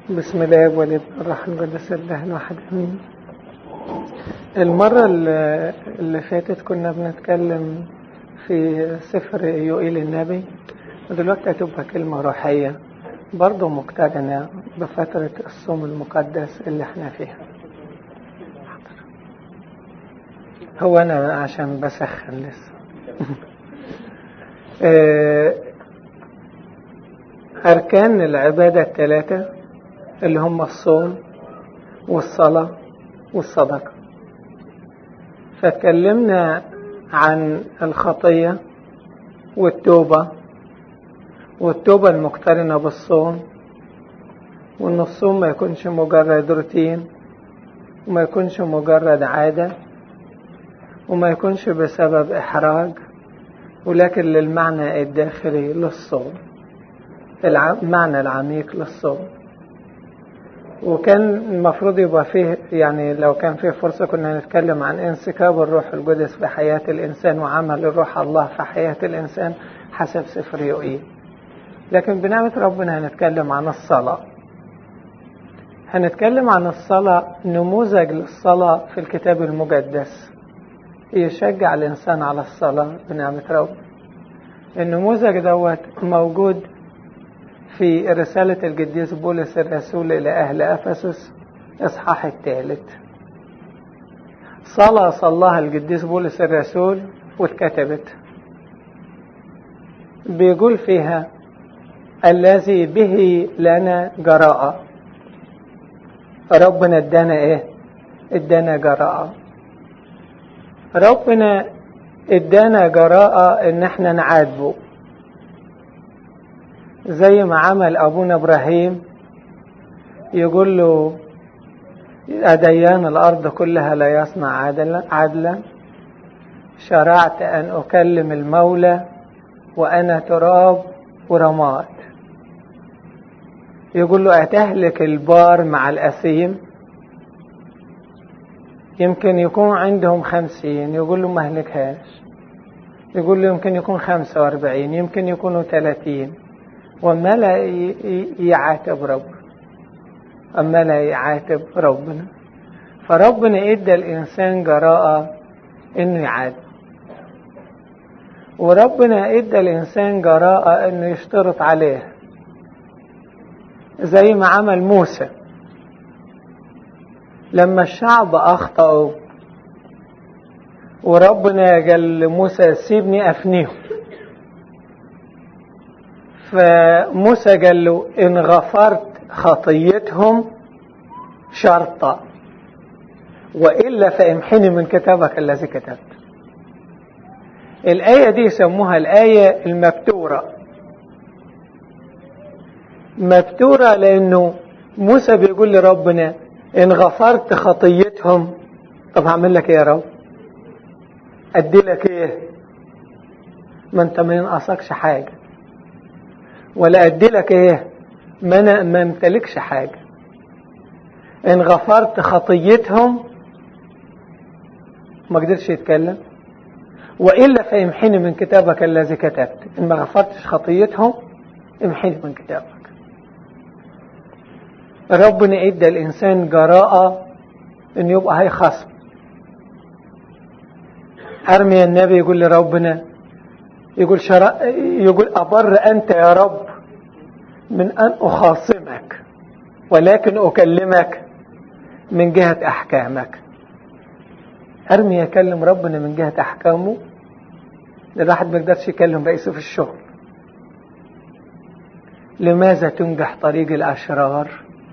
بسم الله والابن الروح القدس الله الواحد امين المرة اللي اللي فاتت كنا بنتكلم في سفر يوئيل النبي ودلوقتي هتبقى كلمة روحية برضه مقترنة بفترة الصوم المقدس اللي احنا فيها هو انا عشان بسخن لسه آه، أركان العبادة الثلاثة اللي هم الصوم والصلاة والصدقة فاتكلمنا عن الخطية والتوبة والتوبة المقترنة بالصوم وإن الصوم ما يكونش مجرد روتين وما يكونش مجرد عادة وما يكونش بسبب إحراج ولكن للمعنى الداخلي للصوم المعنى العميق للصوم وكان المفروض يبقى فيه يعني لو كان فيه فرصة كنا نتكلم عن انسكاب الروح القدس في حياة الإنسان وعمل الروح الله في حياة الإنسان حسب سفر يوئيل لكن بنعمة ربنا هنتكلم عن الصلاة هنتكلم عن الصلاة نموذج للصلاة في الكتاب المقدس يشجع الإنسان على الصلاة بنعمة ربنا النموذج دوت موجود في رسالة القديس بولس الرسول إلى أهل أفسس إصحاح الثالث صلاة صلاها القديس بولس الرسول واتكتبت بيقول فيها الذي به لنا جراءة ربنا ادانا ايه ادانا جراءة ربنا ادانا جراءة ان احنا نعاتبه زي ما عمل أبونا إبراهيم يقول له أديان الأرض كلها لا يصنع عدلا, عدلا شرعت أن أكلم المولى وأنا تراب ورماد يقول له أتهلك البار مع الأثيم يمكن يكون عندهم خمسين يقول له ما أهلكهاش يقول له يمكن يكون خمسة واربعين يمكن يكونوا ثلاثين وما لا يعاتب ربنا أما لا يعاتب ربنا فربنا ادى الإنسان جراءة إنه يعاتب وربنا ادى الإنسان جراءة إنه يشترط عليه زي ما عمل موسى لما الشعب أخطأوا وربنا قال لموسى سيبني أفنيهم فموسى قال له إن غفرت خطيتهم شرطا وإلا فامحني من كتابك الذي كتبت الآية دي يسموها الآية المبتورة مبتورة لأنه موسى بيقول لربنا إن غفرت خطيتهم طب هعمل لك إيه يا رب أدي لك إيه ما أنت ما ينقصكش حاجة ولا أدي لك إيه ما أنا ما امتلكش حاجة إن غفرت خطيتهم ما قدرش يتكلم وإلا فامحني من كتابك الذي كتبت إن ما غفرتش خطيتهم امحني من كتابك ربنا ادى الإنسان جراءة إن يبقى هي خصم أرمي النبي يقول لربنا يقول شرع يقول أبر أنت يا رب من أن أخاصمك ولكن أكلمك من جهة أحكامك أرمي يكلم ربنا من جهة أحكامه الواحد ما يقدرش يكلم رئيسه في الشغل لماذا تنجح طريق الأشرار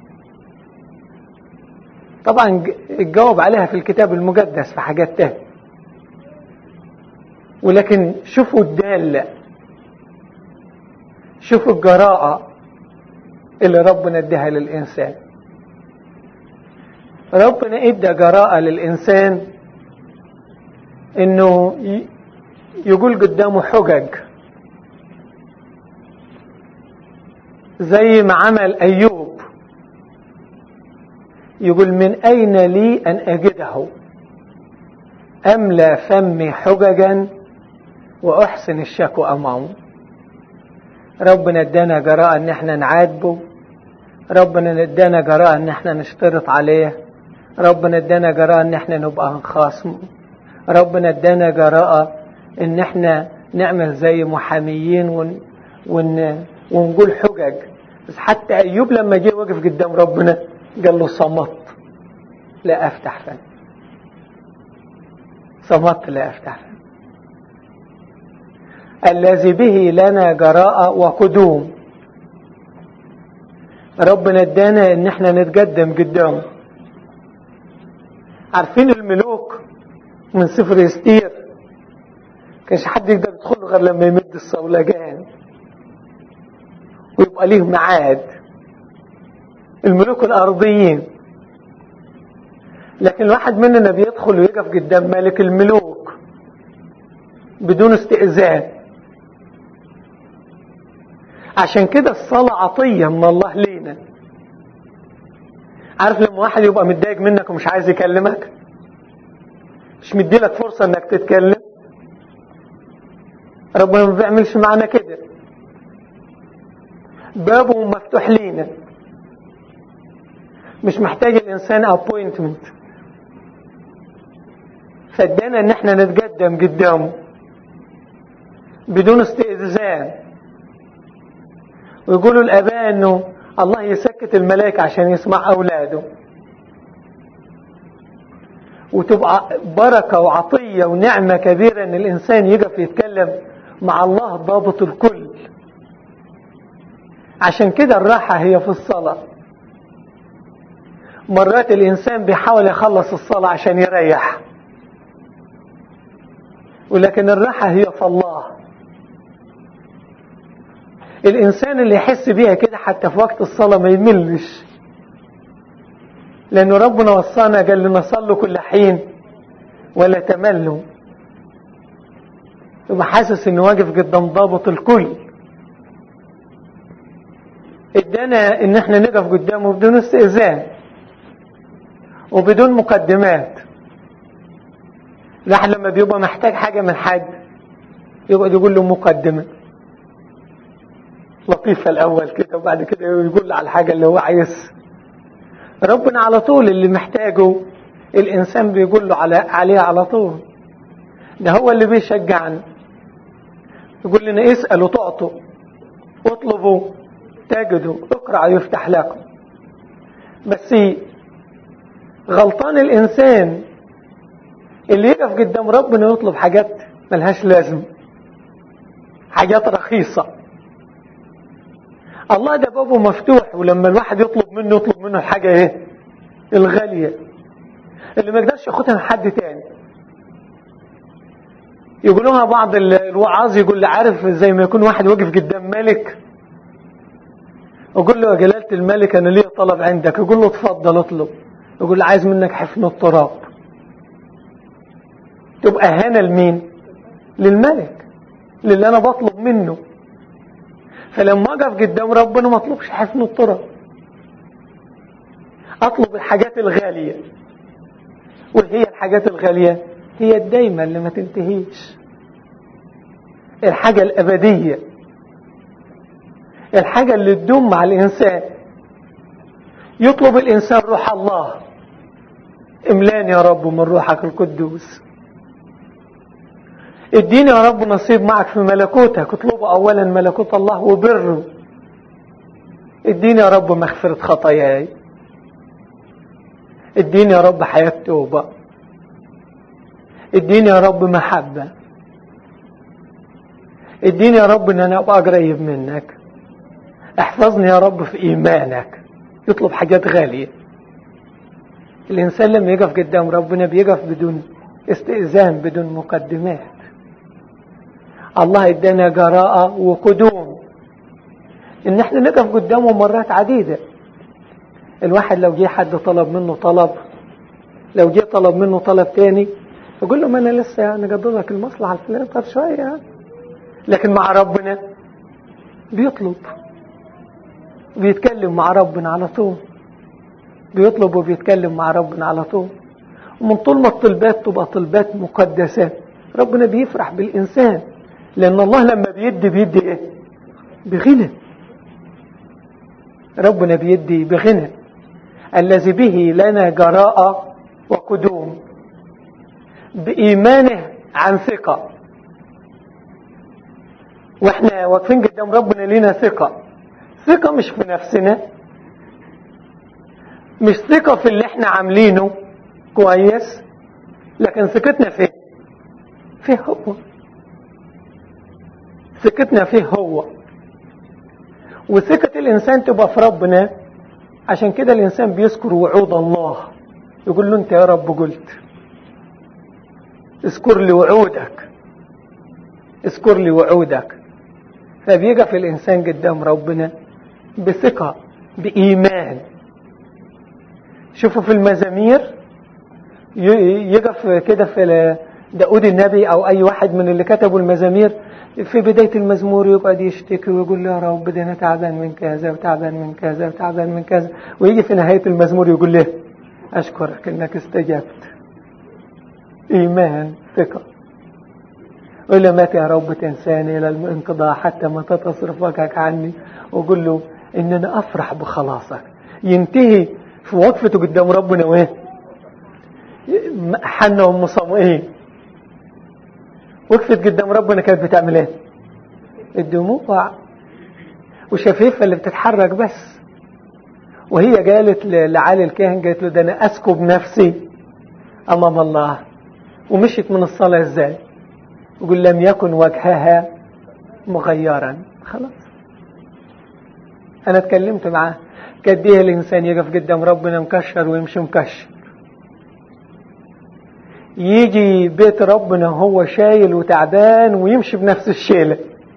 طبعا الجواب عليها في الكتاب المقدس في حاجات تانية ولكن شوفوا الدالة شوفوا الجراءة اللي ربنا اداها للإنسان ربنا ادى جراءة للإنسان انه يقول قدامه حجج زي ما عمل أيوب يقول من أين لي أن أجده أملى فمي حججا وأحسن الشكوى أمامه ربنا ادانا جراءة ان احنا نعاتبه ربنا ادانا جراءة ان احنا نشترط عليه ربنا ادانا جراءة ان احنا نبقى خصم ربنا ادانا جراءة ان احنا نعمل زي محاميين ون... ون... ونقول حجج بس حتى ايوب لما جه وقف قدام ربنا قال له صمت لا افتح فم صمت لا افتح فم الذي به لنا جراءة وقدوم ربنا ادانا ان احنا نتقدم قدامه عارفين الملوك من سفر يستير كانش حد يقدر يدخل غير لما يمد الصولجان ويبقى ليه معاد الملوك الارضيين لكن الواحد مننا بيدخل ويقف قدام ملك الملوك بدون استئذان عشان كده الصلاة عطية من الله لينا عارف لما واحد يبقى متضايق منك ومش عايز يكلمك مش مديلك فرصة انك تتكلم ربنا ما بيعملش معانا كده بابه مفتوح لينا مش محتاج الانسان ابوينتمنت فادانا ان احنا نتقدم قدامه بدون استئذان ويقولوا الاباء انه الله يسكت الملائكة عشان يسمع اولاده وتبقى بركة وعطية ونعمة كبيرة ان الانسان يقف يتكلم مع الله ضابط الكل عشان كده الراحة هي في الصلاة مرات الإنسان بيحاول يخلص الصلاة عشان يريح ولكن الراحة هي في الله الإنسان اللي يحس بيها كده حتى في وقت الصلاة ما يملش لأنه ربنا وصانا قال لنا صلوا كل حين ولا تملوا يبقى حاسس انه واقف قدام ضابط الكل ادانا ان احنا نقف قدامه بدون استئذان وبدون مقدمات الواحد لما بيبقى محتاج حاجة من حد يقعد يقول له مقدمة لطيفة الأول كده وبعد كده يقول له على الحاجة اللي هو عايزها ربنا على طول اللي محتاجه الإنسان بيقول له على عليه على طول ده هو اللي بيشجعنا يقول لنا اسألوا تعطوا اطلبوا تجدوا اقرأ يفتح لكم بس غلطان الإنسان اللي يقف قدام ربنا يطلب حاجات ملهاش لازم حاجات رخيصة الله ده بابه مفتوح ولما الواحد يطلب منه يطلب منه الحاجة ايه الغالية اللي ما يقدرش ياخدها من حد تاني يقولوها بعض الوعاظ يقول لي عارف زي ما يكون واحد واقف قدام ملك اقول له يا جلالة الملك انا ليه طلب عندك يقول له اتفضل اطلب يقول له عايز منك حفن التراب تبقى هنا لمين للملك للي انا بطلب منه فلما اقف قدام ربنا ما اطلبش حفن التراب اطلب الحاجات الغالية وهي الحاجات الغالية هي الدايمة اللي ما تنتهيش الحاجة الأبدية الحاجة اللي تدوم مع الإنسان يطلب الإنسان روح الله املاني يا رب من روحك القدوس اديني يا رب نصيب معك في ملكوتك اطلبوا اولا ملكوت الله وبره اديني يا رب مغفرة خطاياي اديني يا رب حياة توبة اديني يا رب محبة اديني يا رب ان انا ابقى قريب منك احفظني يا رب في ايمانك يطلب حاجات غالية الانسان لما يقف قدام ربنا بيقف بدون استئذان بدون مقدمات الله ادانا جراءة وقدوم ان احنا نقف قدامه مرات عديدة الواحد لو جه حد طلب منه طلب لو جه طلب منه طلب تاني يقول له ما انا لسه يعني قدر لك المصلحة الفلانية طب شوية يعني. لكن مع ربنا بيطلب بيتكلم مع ربنا على طول بيطلب وبيتكلم مع ربنا على طول ومن طول ما الطلبات تبقى طلبات مقدسة ربنا بيفرح بالإنسان لأن الله لما بيدي بيدي إيه بغنى ربنا بيدي بغنى الذي به لنا جراءة وقدوم بإيمانه عن ثقة واحنا واقفين قدام ربنا لينا ثقة ثقة مش في نفسنا مش ثقة في اللي احنا عاملينه كويس لكن ثقتنا فيه فيه هو ثقتنا فيه هو وثقة الإنسان تبقى في ربنا عشان كده الإنسان بيذكر وعود الله يقول له أنت يا رب قلت اذكر لي وعودك اذكر لي وعودك فبيقف الإنسان قدام ربنا بثقة بإيمان شوفوا في المزامير يقف كده في داود النبي أو أي واحد من اللي كتبوا المزامير في بداية المزمور يقعد يشتكي ويقول له يا رب ده أنا تعبان من كذا وتعبان من كذا وتعبان من كذا ويجي في نهاية المزمور يقول له أشكرك أنك استجبت إيمان ثقة ولا متى يا رب تنساني إلى الانقضاء حتى متى تصرف وجهك عني وقول له إن أنا أفرح بخلاصك ينتهي في وقفته قدام ربنا وين حنا أم صموئيل وقفت قدام ربنا كانت بتعمل ايه الدموع وشفيفة اللي بتتحرك بس وهي قالت لعلي الكاهن قالت له ده انا اسكب نفسي امام الله ومشيت من الصلاة ازاي يقول لم يكن وجهها مغيرا خلاص انا اتكلمت معاه قد ايه الانسان يقف قدام ربنا مكشر ويمشي مكشر يجي بيت ربنا هو شايل وتعبان ويمشي بنفس الشيلة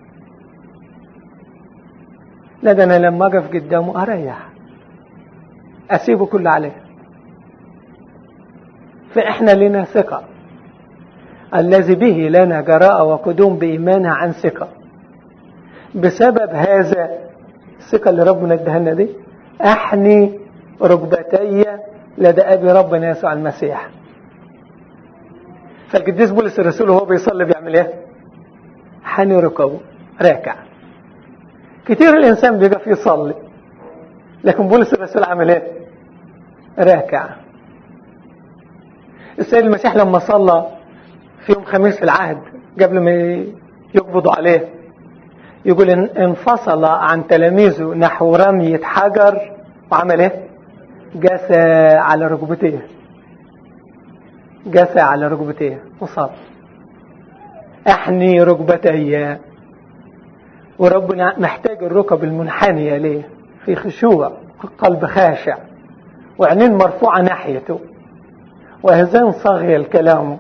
لا ده انا لما اقف قدامه اريح اسيبه كله عليه فاحنا لنا ثقة الذي به لنا جراءة وقدوم بإيمانها عن ثقة بسبب هذا الثقة اللي ربنا اداها لنا دي احني ركبتي لدى ابي ربنا يسوع المسيح فالقديس بولس الرسول وهو بيصلي بيعمل ايه حني ركبه راكع كتير الانسان بيقف يصلي لكن بولس الرسول عمل ايه راكع السيد المسيح لما صلى في يوم خميس العهد قبل ما يقبضوا عليه يقول إن انفصل عن تلاميذه نحو رمية حجر وعمل ايه جاس على ركبتيه جاس على ركبتيه وصاب احني ركبتي وربنا محتاج الركب المنحنية ليه في خشوع قلب خاشع وعينين مرفوعة ناحيته وهذان صاغي الكلام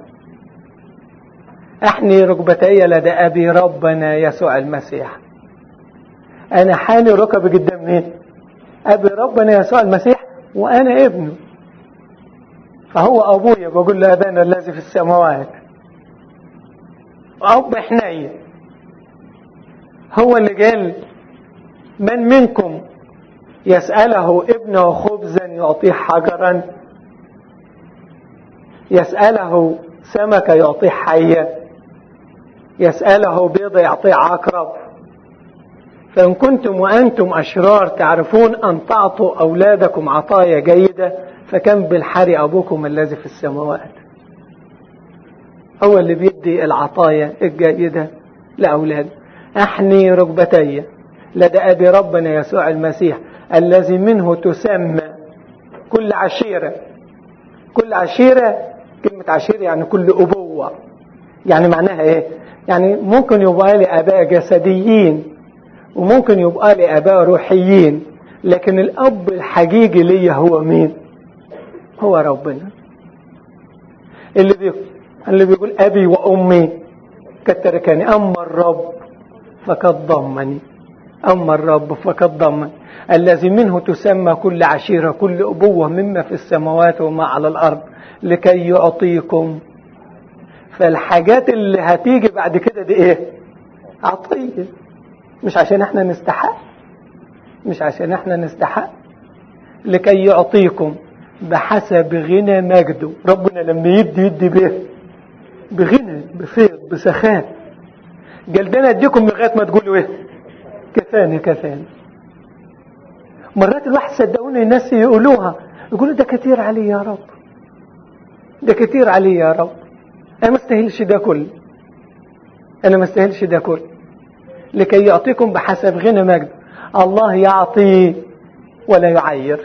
احني ركبتي لدى ابي ربنا يسوع المسيح انا حاني ركبي قدام مين ابي ربنا يسوع المسيح وانا ابنه فهو ابويا بقول له ابانا الذي في السماوات اب حنين هو اللي قال من منكم يسأله ابنه خبزا يعطيه حجرا يسأله سمكة يعطيه حية يسأله بيضة يعطيه عقرب فإن كنتم وأنتم أشرار تعرفون أن تعطوا أولادكم عطايا جيدة فكم بالحري أبوكم الذي في السماوات هو اللي بيدي العطايا الجيدة لأولاده أحني ركبتي لدى أبي ربنا يسوع المسيح الذي منه تسمى كل عشيرة كل عشيرة كلمة عشيرة يعني كل أبوة يعني معناها إيه يعني ممكن يبقى لي آباء جسديين وممكن يبقى لي آباء روحيين لكن الأب الحقيقي ليا هو مين هو ربنا اللي بيقول اللي بيقول أبي وأمي كتركني أما الرب فقد ضمني أما الرب فقد ضمن الذي منه تسمى كل عشيرة كل أبوة مما في السماوات وما على الأرض لكي يعطيكم فالحاجات اللي هتيجي بعد كده دي ايه عطية مش عشان احنا نستحق مش عشان احنا نستحق لكي يعطيكم بحسب غنى مجده ربنا لما يدي يدي بايه بغنى بفيض بسخاء قال ده انا اديكم لغايه ما تقولوا ايه كفاني كفاني مرات الواحد صدقوني الناس يقولوها يقولوا ده كتير علي يا رب ده كتير علي يا رب انا ما استاهلش ده كله انا ما استاهلش ده كله لكي يعطيكم بحسب غنى مجد الله يعطي ولا يعير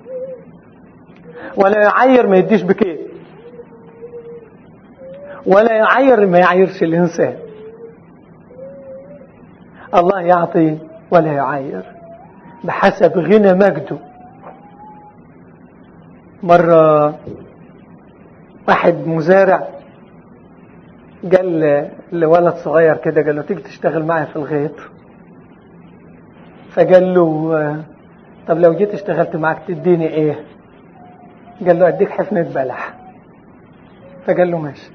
ولا يعير ما يديش بكيف ولا يعير ما يعيرش الإنسان الله يعطي ولا يعير بحسب غنى مجده مرة واحد مزارع قال لولد صغير كده قال له تيجي تشتغل معي في الغيط فقال له طب لو جيت اشتغلت معك تديني ايه قال له اديك حفنة بلح فقال له ماشي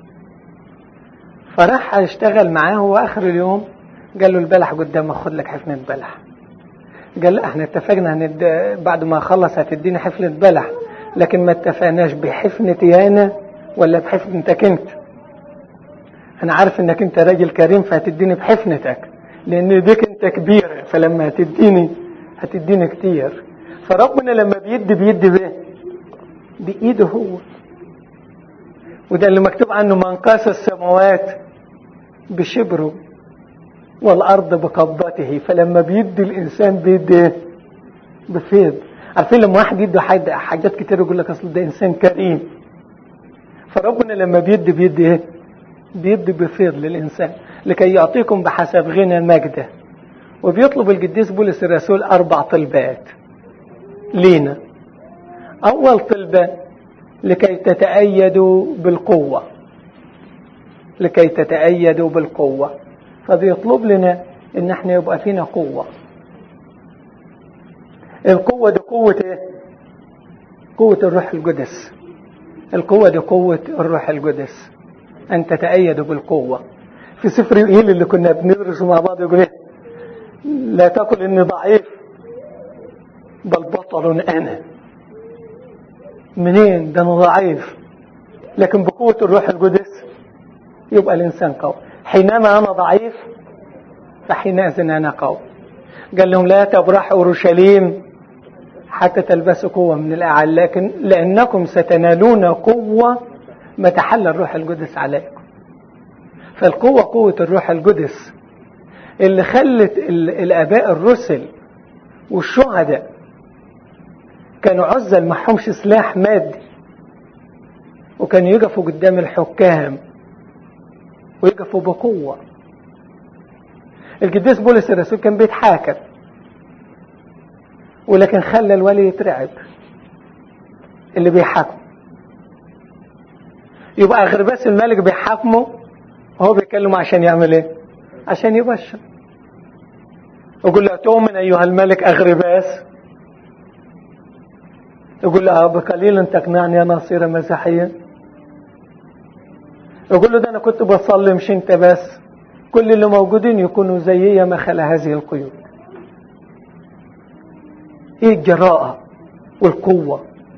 فراح اشتغل معاه واخر اليوم قال له البلح قدامك خد لك حفنة بلح قال لا احنا اتفقنا هند... بعد ما اخلص هتديني حفنة بلح لكن ما اتفقناش بحفنتي انا ولا بحفنتك انت انا عارف انك انت راجل كريم فهتديني بحفنتك لان ديك انت كبيرة فلما هتديني هتديني كتير فربنا لما بيدي بيدي بايه بايده هو وده اللي مكتوب عنه من قاس السماوات بشبره والارض بقبضته فلما بيدي الانسان بيدي بفيض عارفين لما واحد يدي حاجات كتير يقول لك اصل ده انسان كريم فربنا لما بيدي بيدي ايه بيدي بفيض للانسان لكي يعطيكم بحسب غنى مجده وبيطلب القديس بولس الرسول اربع طلبات لينا اول طلبه لكي تتأيدوا بالقوة لكي تتأيدوا بالقوة فبيطلب لنا ان احنا يبقى فينا قوة القوة دي قوة ايه قوة الروح القدس القوة دي قوة الروح القدس ان تتأيدوا بالقوة في سفر يوئيل اللي كنا بندرسه مع بعض يقول ايه لا تقل اني ضعيف بل بطل انا منين ده انا ضعيف لكن بقوة الروح القدس يبقى الانسان قوي حينما انا ضعيف فحينئذ انا قوي قال لهم لا تبرحوا اورشليم حتى تلبسوا قوة من الاعلى لكن لانكم ستنالون قوة ما تحل الروح القدس عليكم فالقوة قوة الروح القدس اللي خلت الاباء الرسل والشهداء كانوا عزل معهمش سلاح مادي وكانوا يقفوا قدام الحكام ويقفوا بقوة القديس بولس الرسول كان بيتحاكم ولكن خلى الولي يترعب اللي بيحاكمه يبقى غرباس الملك بيحاكمه وهو بيكلمه عشان يعمل ايه عشان يبشر يقول له تؤمن ايها الملك اغرباس يقول له بقليل تقنعني انا اصير مسيحيا يقول له ده انا كنت بصلي مش انت بس كل اللي موجودين يكونوا زيي ما خلا هذه القيود ايه الجراءة والقوة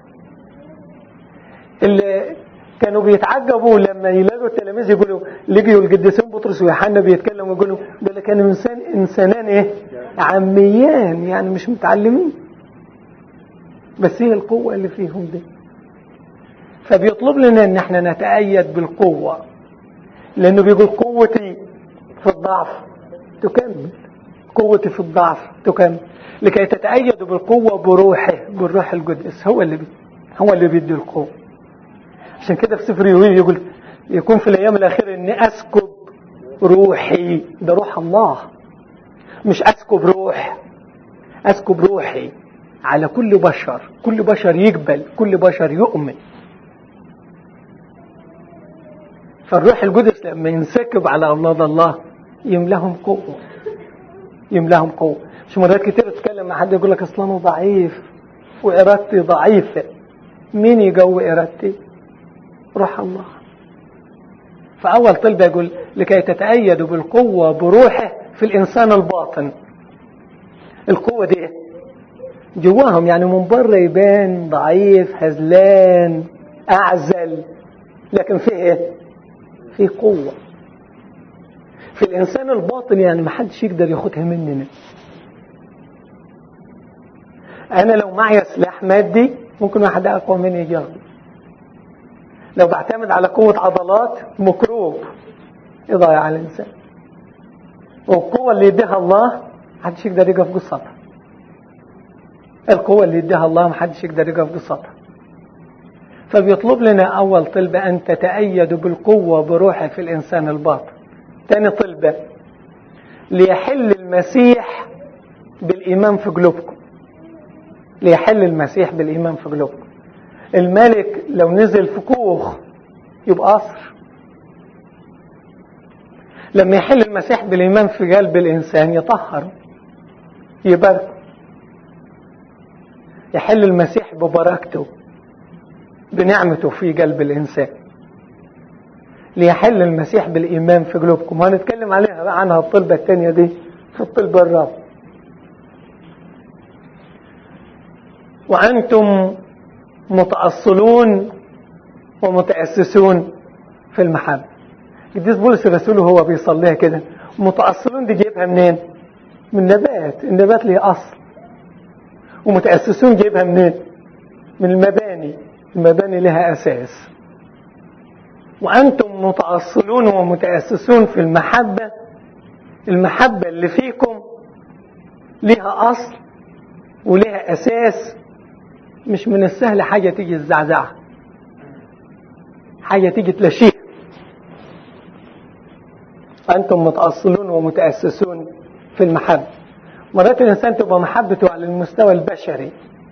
اللي كانوا بيتعجبوا لما يلاقوا التلاميذ يقولوا لقيوا القديسين بطرس ويوحنا بيتكلموا يقولوا دول كانوا انسان انسانان ايه عميان يعني مش متعلمين بس هي القوة اللي فيهم دي فبيطلب لنا ان احنا نتأيد بالقوة لانه بيقول قوتي في الضعف تكمل قوتي في الضعف تكمل لكي تتأيدوا بالقوة بروحه بالروح القدس هو اللي بي هو اللي بيدي القوة عشان كده في سفر يوحنا يقول يكون في الايام الاخيره اني اسكب روحي ده روح الله مش اسكب روح اسكب روحي على كل بشر كل بشر يقبل كل بشر يؤمن فالروح القدس لما ينسكب على أولاد الله يملاهم قوة يملاهم قوة مش مرات كتير تتكلم مع حد يقول لك اصل انا ضعيف وارادتي ضعيفة مين يقوي ارادتي روح الله فأول طلبة يقول لكي تتأيدوا بالقوة بروحه في الإنسان الباطن القوة دي جواهم يعني من بره يبان ضعيف هزلان أعزل لكن فيه ايه فيه قوة في الإنسان الباطن يعني ما حدش يقدر ياخدها مننا انا لو معي سلاح مادي ممكن واحد اقوى مني يجاوب لو بعتمد على قوة عضلات مكروب يضيع على الانسان والقوة اللي يديها الله محدش يقدر يقف قصتها القوة اللي يديها الله محدش يقدر يقف قصتها فبيطلب لنا أول طلبة أن تتأيدوا بالقوة بروحه في الإنسان الباطن ثاني طلبة ليحل المسيح بالإيمان في قلوبكم ليحل المسيح بالإيمان في قلوبكم الملك لو نزل في كوخ يبقى قصر لما يحل المسيح بالإيمان في قلب الإنسان يطهر يبارك يحل المسيح ببركته بنعمته في قلب الإنسان ليحل المسيح بالإيمان في قلوبكم وهنتكلم عليها بقى عنها الطلبة الثانية دي في الطلبة الرابعة وأنتم متأصلون ومتأسسون في المحبة قديس بولس الرسول وهو بيصليها كده متأصلون دي جايبها منين من نبات النبات ليه أصل ومتأسسون جايبها منين من المباني المباني لها أساس وأنتم متأصلون ومتأسسون في المحبة المحبة اللي فيكم لها أصل ولها أساس مش من السهل حاجة تيجي تزعزعها حاجة تيجي تلاشيها أنتم متأصلون ومتأسسون في المحبة مرات الإنسان تبقى محبته على المستوى البشري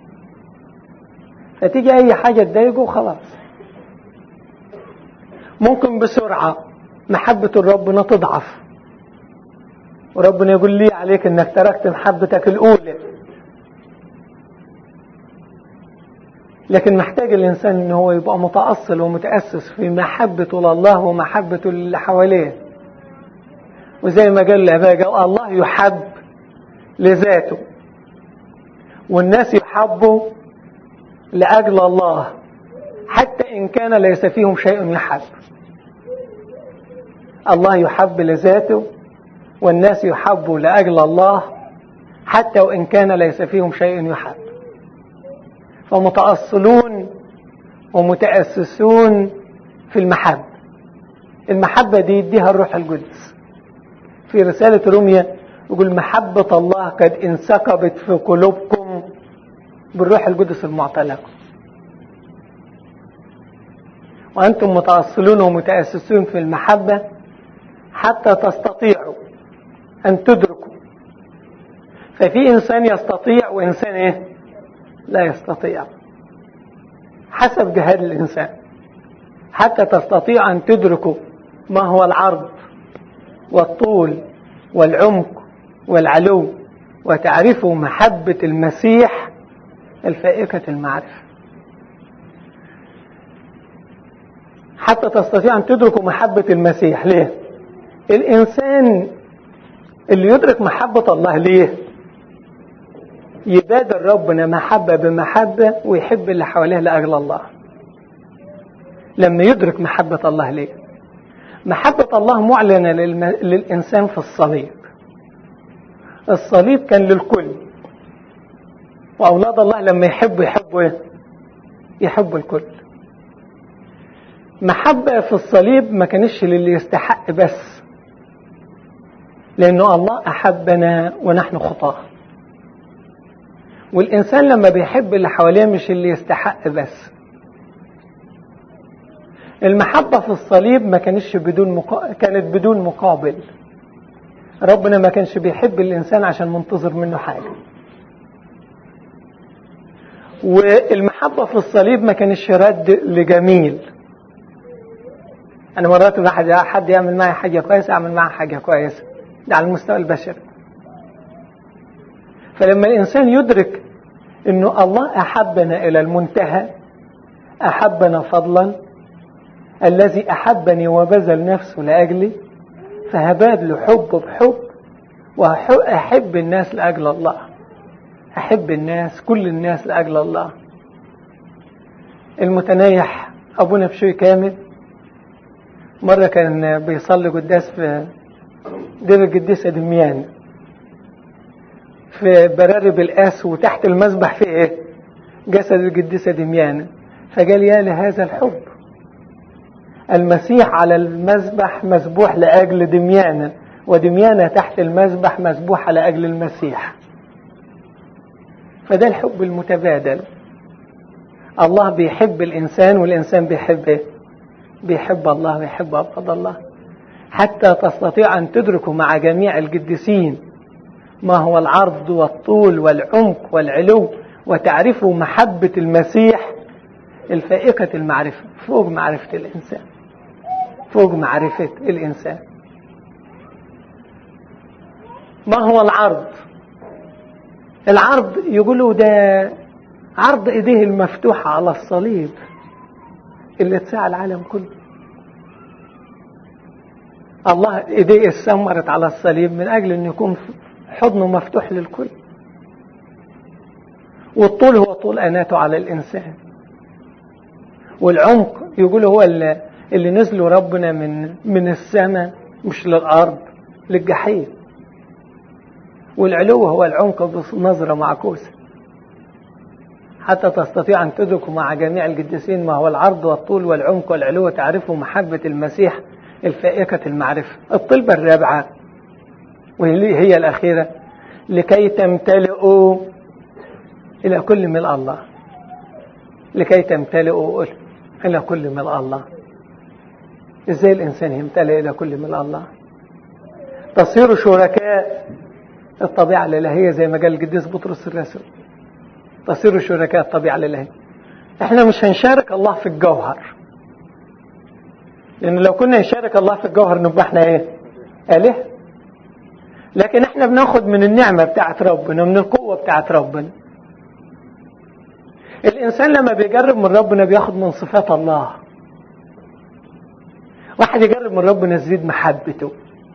فتيجي أي حاجة تضايقه وخلاص ممكن بسرعة محبة ربنا تضعف وربنا يقول لي عليك انك تركت محبتك الاولى لكن محتاج الانسان ان هو يبقى متأصل ومتأسس في محبته لله ومحبته للي حواليه وزي ما قال الاباء الله يحب لذاته والناس يحبوا لأجل الله حتى إن كان ليس فيهم شيء يحب الله يحب لذاته والناس يحبوا لأجل الله حتى وإن كان ليس فيهم شيء يحب فمتأصلون ومتأسسون في المحبة المحبة دي يديها الروح القدس في رسالة روميا يقول محبة الله قد انسكبت في قلوبكم بالروح القدس المعطى لكم وأنتم متأصلون ومتأسسون في المحبة حتى تستطيعوا أن تدركوا ففي إنسان يستطيع وإنسان إيه؟ لا يستطيع حسب جهاد الإنسان حتى تستطيع أن تدركوا ما هو العرض والطول والعمق والعلو وتعرفوا محبة المسيح الفائقة المعرفة حتى تستطيع أن تدركوا محبة المسيح ليه الإنسان اللي يدرك محبة الله ليه يبادر ربنا محبة بمحبة ويحب اللي حواليه لأجل الله لما يدرك محبة الله ليه محبة الله معلنة للم... للإنسان في الصليب الصليب كان للكل وأولاد الله لما يحبوا يحبوا إيه؟ يحبوا الكل محبة في الصليب ما كانش للي يستحق بس لأنه الله أحبنا ونحن خطاه والإنسان لما بيحب اللي حواليه مش اللي يستحق بس المحبة في الصليب ما كانش بدون مقا... كانت بدون مقابل ربنا ما كانش بيحب الإنسان عشان منتظر منه حاجة والمحبة في الصليب ما كانش رد لجميل أنا مرات واحد حد يعمل معي حاجة كويسة أعمل معه حاجة كويسة ده على المستوى البشري فلما الإنسان يدرك أنه الله أحبنا إلى المنتهى أحبنا فضلا الذي أحبني وبذل نفسه لأجلي فهباد له حب بحب وأحب الناس لأجل الله أحب الناس كل الناس لأجل الله المتنايح أبونا بشوي كامل مرة كان بيصلي قداس في دير القديسة دميان في برارب القاس وتحت المذبح في ايه جسد القديسة دميانة فقال يا لهذا الحب المسيح على المذبح مذبوح لأجل دميانا ودميانا تحت المذبح مذبوحة لأجل المسيح فده الحب المتبادل الله بيحب الإنسان والإنسان بيحب إيه؟ بيحب الله ويحب أبغض الله حتى تستطيع أن تدركوا مع جميع القديسين ما هو العرض والطول والعمق والعلو وتعرفوا محبة المسيح الفائقة المعرفة فوق معرفة الإنسان فوق معرفة الإنسان ما هو العرض العرض يقولوا ده عرض ايديه المفتوحة على الصليب اللي تساع العالم كله الله ايديه اتسمرت على الصليب من اجل ان يكون حضنه مفتوح للكل والطول هو طول اناته على الانسان والعمق يقول هو اللي, اللي نزلوا ربنا من من السماء مش للارض للجحيم والعلو هو العمق بنظرة معكوسة حتى تستطيع أن تدركوا مع جميع القديسين ما هو العرض والطول والعمق والعلو تعرفوا محبة المسيح الفائقة المعرفة الطلبة الرابعة وهي هي الأخيرة لكي تمتلئوا إلى كل ملء الله لكي تمتلئوا إلى كل ملء الله إزاي الإنسان يمتلئ إلى كل ملء الله تصيروا شركاء الطبيعة الإلهية زي ما قال القديس بطرس الرسول تصيروا شركاء الطبيعة الإلهية احنا مش هنشارك الله في الجوهر لأن لو كنا نشارك الله في الجوهر نبقى احنا ايه آله لكن احنا بناخد من النعمة بتاعت ربنا من القوة بتاعت ربنا الإنسان لما بيجرب من ربنا بياخد من صفات الله واحد يجرب من ربنا يزيد محبته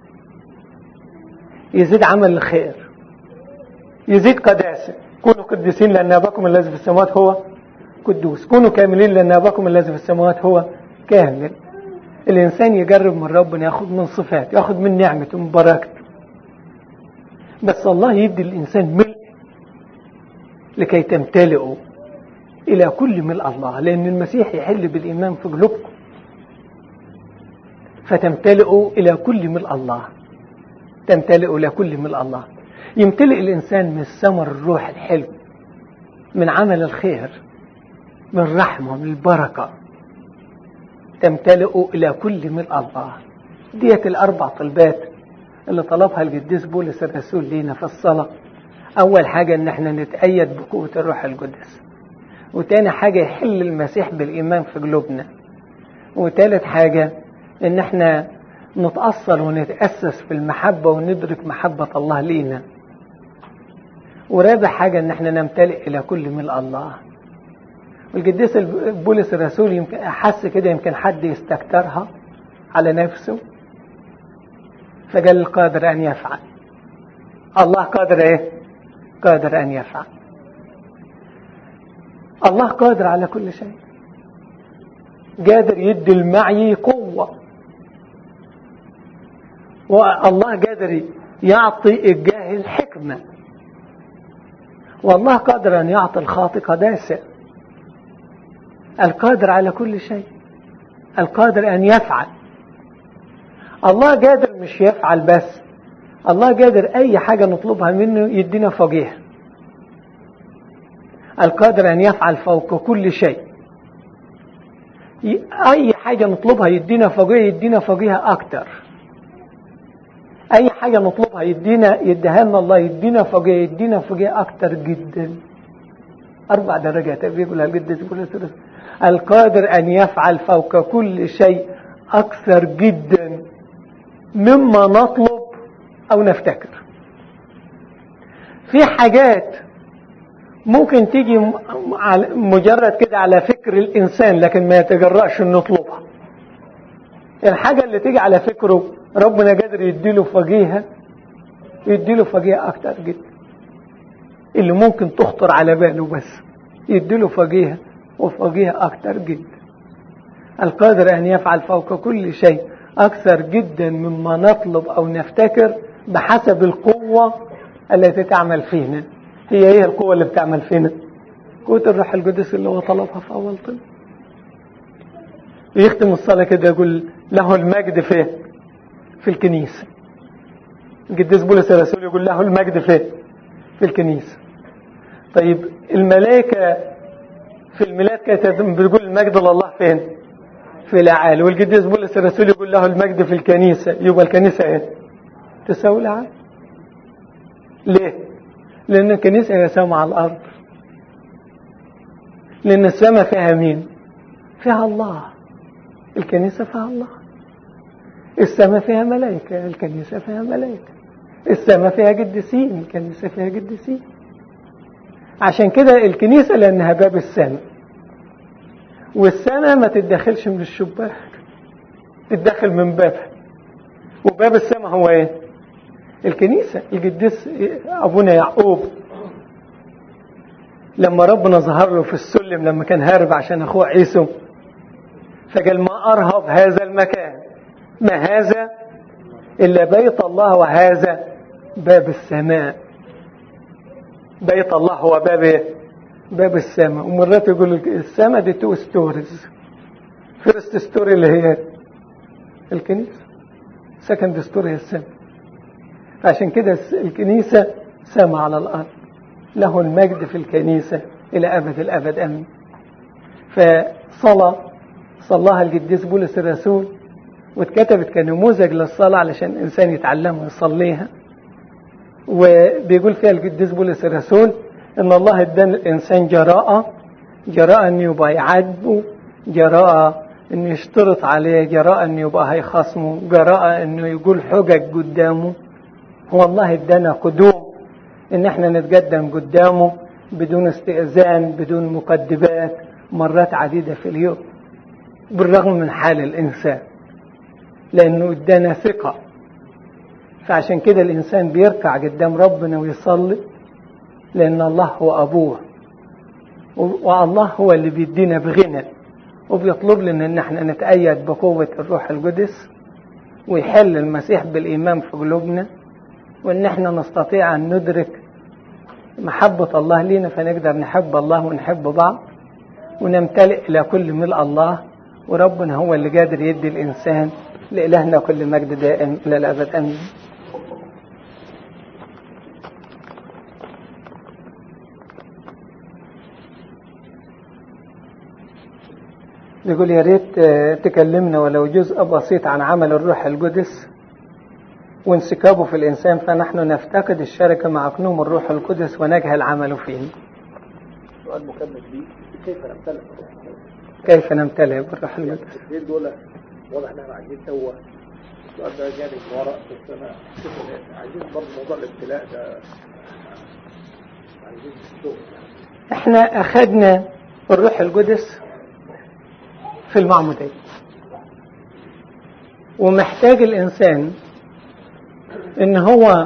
يزيد عمل الخير يزيد قداسة كونوا قديسين لأن أباكم الذي في السماوات هو قدوس كونوا كاملين لأن أباكم الذي في السماوات هو كامل الإنسان يجرب من ربنا ياخد من صفات ياخد من نعمته من بركته بس الله يدي الإنسان ملء لكي تمتلئوا إلى كل ملء الله لأن المسيح يحل بالإيمان في قلوبكم فتمتلئوا إلى كل ملء الله تمتلئ إلى كل ملء الله يمتلئ الإنسان من ثمر الروح الحلو من عمل الخير من الرحمة من البركة تمتلئ إلى كل ملء الله ديت الأربع طلبات اللي طلبها القديس بولس الرسول لينا في الصلاة أول حاجة إن احنا نتأيد بقوة الروح القدس وتاني حاجة يحل المسيح بالإيمان في قلوبنا وتالت حاجة إن احنا نتأصل ونتأسس في المحبة وندرك محبة الله لينا ورابع حاجة ان احنا نمتلئ الى كل ملء الله والقديس بولس الرسول يمكن احس كده يمكن حد يستكترها على نفسه فقال القادر ان يفعل الله قادر ايه قادر ان يفعل الله قادر على كل شيء قادر يدي المعي قوة والله قادر يعطي الجاهل حكمة والله قادر أن يعطي الخاطئ قداسة القادر على كل شيء القادر أن يفعل الله قادر مش يفعل بس الله قادر أي حاجة نطلبها منه يدينا فوقيها القادر أن يفعل فوق كل شيء أي حاجة نطلبها يدينا فوقيها يدينا فوقيها أكتر اي حاجة نطلبها يدينا يديها لنا الله يدينا فوقيه يدينا فوقيه اكتر جدا اربع درجات بيقولها القديس بولس القادر ان يفعل فوق كل شيء اكثر جدا مما نطلب او نفتكر في حاجات ممكن تيجي مجرد كده على فكر الانسان لكن ما يتجرأش ان نطلبها الحاجة اللي تيجي على فكره ربنا قادر يديله فقيها يديله فقيها اكتر جدا اللي ممكن تخطر على باله بس يديله فقيها وفقيها اكتر جدا القادر ان يفعل فوق كل شيء اكثر جدا مما نطلب او نفتكر بحسب القوة التي تعمل فينا هي ايه القوة اللي بتعمل فينا قوة الروح القدس اللي هو طلبها في أول طلب ويختم الصلاة كده يقول له المجد فين في الكنيسة القديس بولس الرسول يقول له المجد فين في الكنيسة طيب الملائكة في الميلاد كانت بتقول المجد لله فين في الأعالي والقديس بولس الرسول يقول له المجد في الكنيسة يبقى الكنيسة ايه تساوي الأعالي ليه لأن الكنيسة هي سماء على الأرض لأن السماء فيها مين فيها الله الكنيسة فيها الله السماء فيها ملائكة الكنيسة فيها ملائكة السماء فيها قديسين الكنيسة فيها قديسين عشان كده الكنيسة لأنها باب السماء والسماء ما تتدخلش من الشباك تتدخل من بابها وباب السماء هو ايه الكنيسة القديس أبونا يعقوب لما ربنا ظهر له في السلم لما كان هارب عشان أخوه عيسو فقال ما أرهب هذا المكان ما هذا إلا بيت الله وهذا باب السماء بيت الله هو باب ايه باب السماء ومرات يقول السماء دي تو ستوريز فيرست ستوري اللي هي الكنيسة سكند ستوري هي السماء عشان كده الكنيسة سماء على الأرض له المجد في الكنيسة إلى أبد الأبد أمين فصلاة صلاها القديس بولس الرسول واتكتبت كنموذج للصلاة علشان الإنسان يتعلم ويصليها وبيقول فيها القديس بولس الرسول ان الله ادان الانسان جراءة جراءة ان يبقى يعاتبه جراءة انه يشترط عليه جراءة انه يبقى هيخاصمه جراءة انه يقول حجج قدامه هو الله ادانا قدوم ان احنا نتقدم قدامه بدون استئذان بدون مقدمات مرات عديدة في اليوم بالرغم من حال الانسان لانه ادانا ثقة فعشان كده الإنسان بيركع قدام ربنا ويصلي لأن الله هو أبوه والله هو اللي بيدينا بغنى وبيطلب لنا ان احنا نتأيد بقوة الروح القدس ويحل المسيح بالإيمان في قلوبنا وان احنا نستطيع ان ندرك محبة الله لينا فنقدر نحب الله ونحب بعض ونمتلئ إلى كل ملء الله وربنا هو اللي قادر يدي الإنسان لإلهنا كل مجد دائم إلى الأبد أمين يقول يا ريت تكلمنا ولو جزء بسيط عن عمل الروح القدس وانسكابه في الإنسان فنحن نفتقد الشركة مع كنوم الروح القدس ونجهل عمله فيه سؤال مكمل ليه كيف نمتلئ كيف نمتلئ بالروح القدس الاثنين دول واضح ان احنا عايزين سوا السؤال ده جاني من ورا بس انا شوف عايزين برضه موضوع الابتلاء ده عايزين شغل احنا اخذنا الروح القدس في المعمودية ومحتاج الإنسان إن هو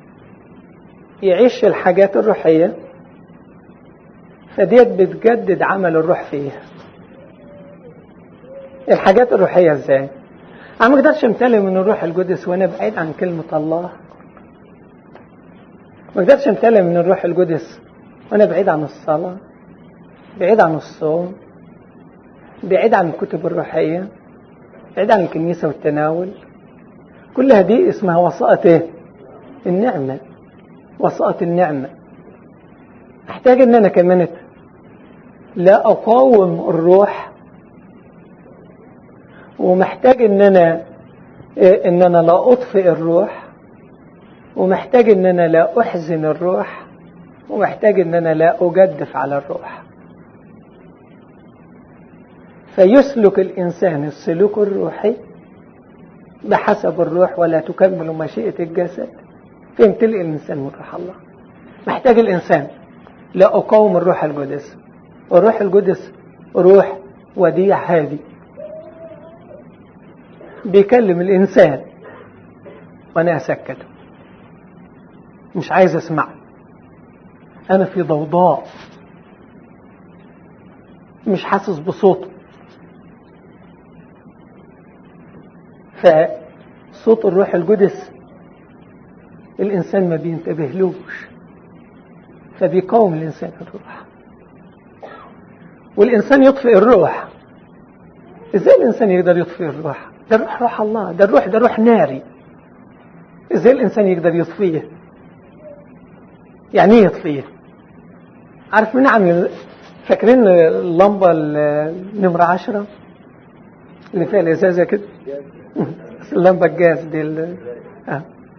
يعيش الحاجات الروحية فديت بتجدد عمل الروح فيها الحاجات الروحية ازاي انا ما اقدرش امتلئ من الروح القدس وانا بعيد عن كلمة الله ما اقدرش امتلئ من الروح القدس وانا بعيد عن الصلاة بعيد عن الصوم بعيد عن الكتب الروحية بعيد عن الكنيسة والتناول كلها دي اسمها وسائط ايه النعمة وسائط النعمة احتاج ان انا كمان لا اقاوم الروح ومحتاج ان انا إيه ان انا لا اطفئ الروح ومحتاج ان انا لا احزن الروح ومحتاج ان انا لا اجدف على الروح فيسلك الانسان السلوك الروحي بحسب الروح ولا تكمل مشيئة الجسد فيمتلئ الانسان من روح الله محتاج الانسان لا اقاوم الروح القدس والروح القدس روح وديع هادي بيكلم الإنسان وأنا أسكته مش عايز أسمع أنا في ضوضاء مش حاسس بصوته فصوت الروح القدس الإنسان ما بينتبهلوش فبيقاوم الإنسان الروح والإنسان يطفئ الروح إزاي الإنسان يقدر يطفئ الروح ده الروح روح الله ده الروح ده روح ناري إزاي الإنسان يقدر يطفيه يعني ايه يطفيه عارف مين عامل فاكرين اللمبة النمرة عشرة اللي فيها الإزازة كده اللمبة الجاز دي ال... آه.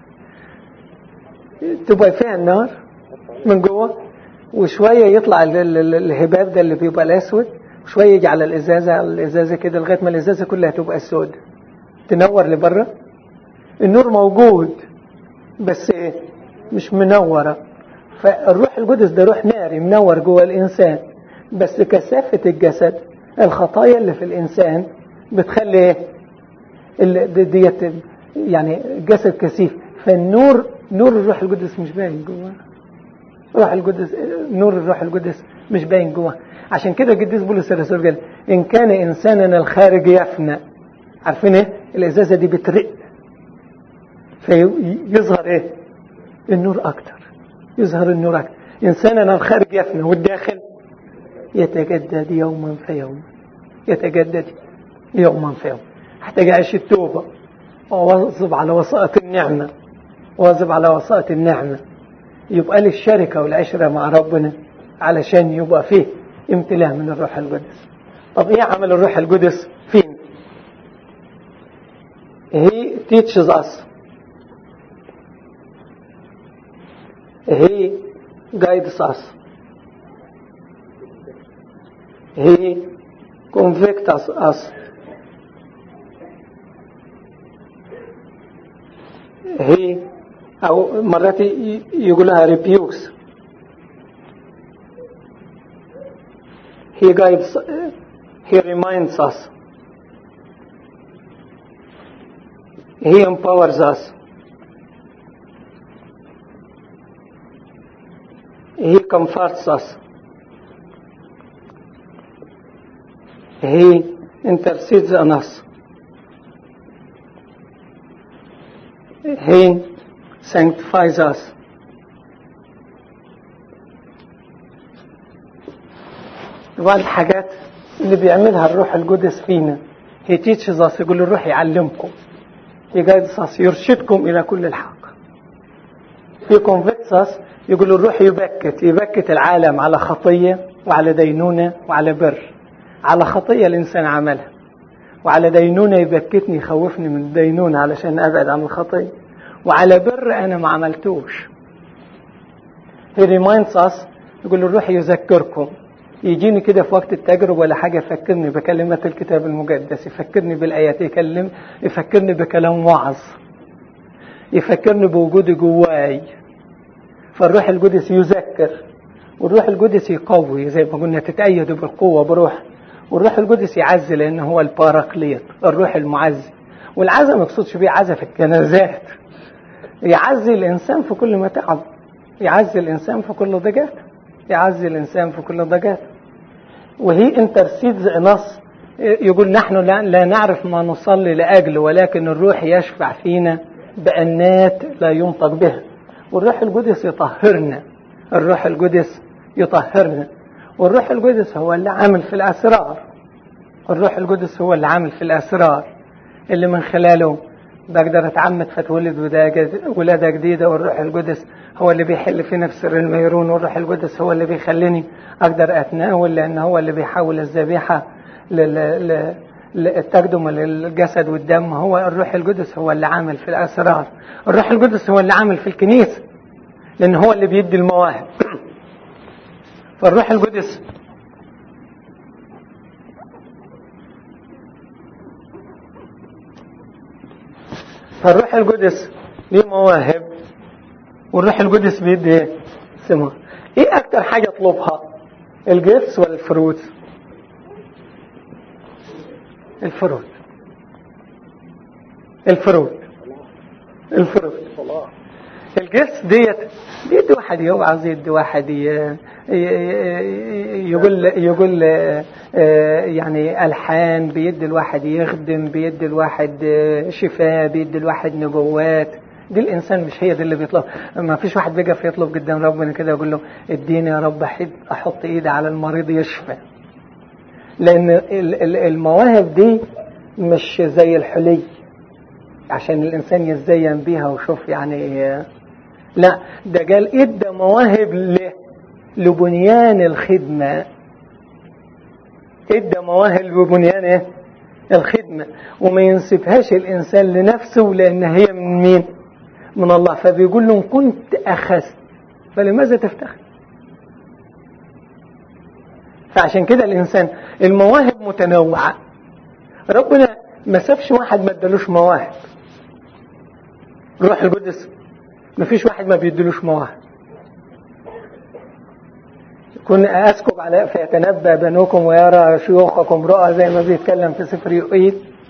تبقى فيها النار من جوه وشوية يطلع الهباب ده اللي بيبقى الأسود وشوية يجي على الإزازة الإزازة كده لغاية ما الإزازة كلها تبقى سود تنور لبره النور موجود بس ايه مش منورة فالروح القدس ده روح ناري منور جوه الإنسان بس كثافة الجسد الخطايا اللي في الإنسان بتخلي ايه ديت يعني الجسد كثيف فالنور نور الروح القدس مش باين جوه روح القدس نور الروح القدس مش باين جوه عشان كده القديس بولس الرسول قال ان كان انساننا الخارج يفنى عارفين ايه الازازه دي بترق فيظهر ايه النور اكتر يظهر النور اكتر انساننا الخارج يفنى والداخل يتجدد يوما فيوما يتجدد يوما فيوم احتاج اعيش التوبه واواظب على وسائط النعمه واظب على وسائط النعمه يبقى لي الشركه والعشره مع ربنا علشان يبقى فيه امتلاء من الروح القدس طب ايه عمل الروح القدس فين he teaches us he guides us he convicts us, us. he أو مرات يقولها rebukes he guides he reminds us he empowers us he comforts us he intercedes on us he sanctifies us بعض الحاجات اللي بيعملها الروح القدس فينا هي teaches us يقول الروح يعلمكم يجايز us يرشدكم إلى كل الحق في convicts us يقول الروح يبكت يبكت العالم على خطية وعلى دينونة وعلى بر على خطية الإنسان عملها وعلى دينونة يبكتني يخوفني من الدينونة علشان أبعد عن الخطية وعلى بر أنا ما عملتوش he reminds us يقول الروح يذكركم يجيني كده في وقت التجربة ولا حاجة يفكرني بكلمات الكتاب المقدس يفكرني بالآيات يكلم يفكرني بكلام وعظ يفكرني بوجودي جواي فالروح القدس يذكر والروح القدس يقوي زي ما قلنا تتأيدوا بالقوة بروح والروح القدس يعزي لأنه هو الباراكليت الروح المعزي والعزة ما يقصدش بيه عزة في الجنازات يعزي الإنسان في كل ما تعب يعزي الإنسان في كل ضجات يعزي الإنسان في كل ضجات وهي انترسيدز نص يقول نحن لا, لا نعرف ما نصلي لأجله ولكن الروح يشفع فينا بأنات لا ينطق بها والروح القدس يطهرنا الروح القدس يطهرنا والروح القدس هو اللي عامل في الأسرار الروح القدس هو اللي عامل في الأسرار اللي من خلاله بقدر اتعمد فتولد ولادة جديدة والروح القدس هو اللي بيحل في نفس الميرون والروح القدس هو اللي بيخليني اقدر اتناول لان هو اللي بيحول الذبيحة تقدم للجسد والدم هو الروح القدس هو اللي عامل في الاسرار الروح القدس هو اللي عامل في الكنيسة لان هو اللي بيدي المواهب فالروح القدس فالروح القدس ليه مواهب والروح القدس بيدي ايه؟ ثمار ايه اكتر حاجه اطلبها الجيفس ولا الفروت الفروت الفروت الفروت الجيفس ديت بيدي واحد يوعظ يدي واحد يقول يقول يعني الحان بيدي الواحد يخدم بيدي الواحد شفاء بيدي الواحد نبوات دي الانسان مش هي دي اللي بيطلب ما فيش واحد بيقف يطلب قدام ربنا كده يقول له اديني يا رب احد احط ايدي على المريض يشفى لان ال- ال- المواهب دي مش زي الحلي عشان الانسان يتزين بيها وشوف يعني لا ده قال ادى مواهب ل- لبنيان الخدمه ادى مواهب لبنيان ايه الخدمة وما ينسبهاش الإنسان لنفسه لأن هي من مين من الله فبيقول له إن كنت أخذت فلماذا تفتخر فعشان كده الإنسان المواهب متنوعة ربنا ما سابش واحد ما ادالوش مواهب روح القدس ما فيش واحد ما بيدلوش مواهب كن أسكب على فيتنبأ بنوكم ويرى شيوخكم رؤى زي ما بيتكلم في سفر يؤيد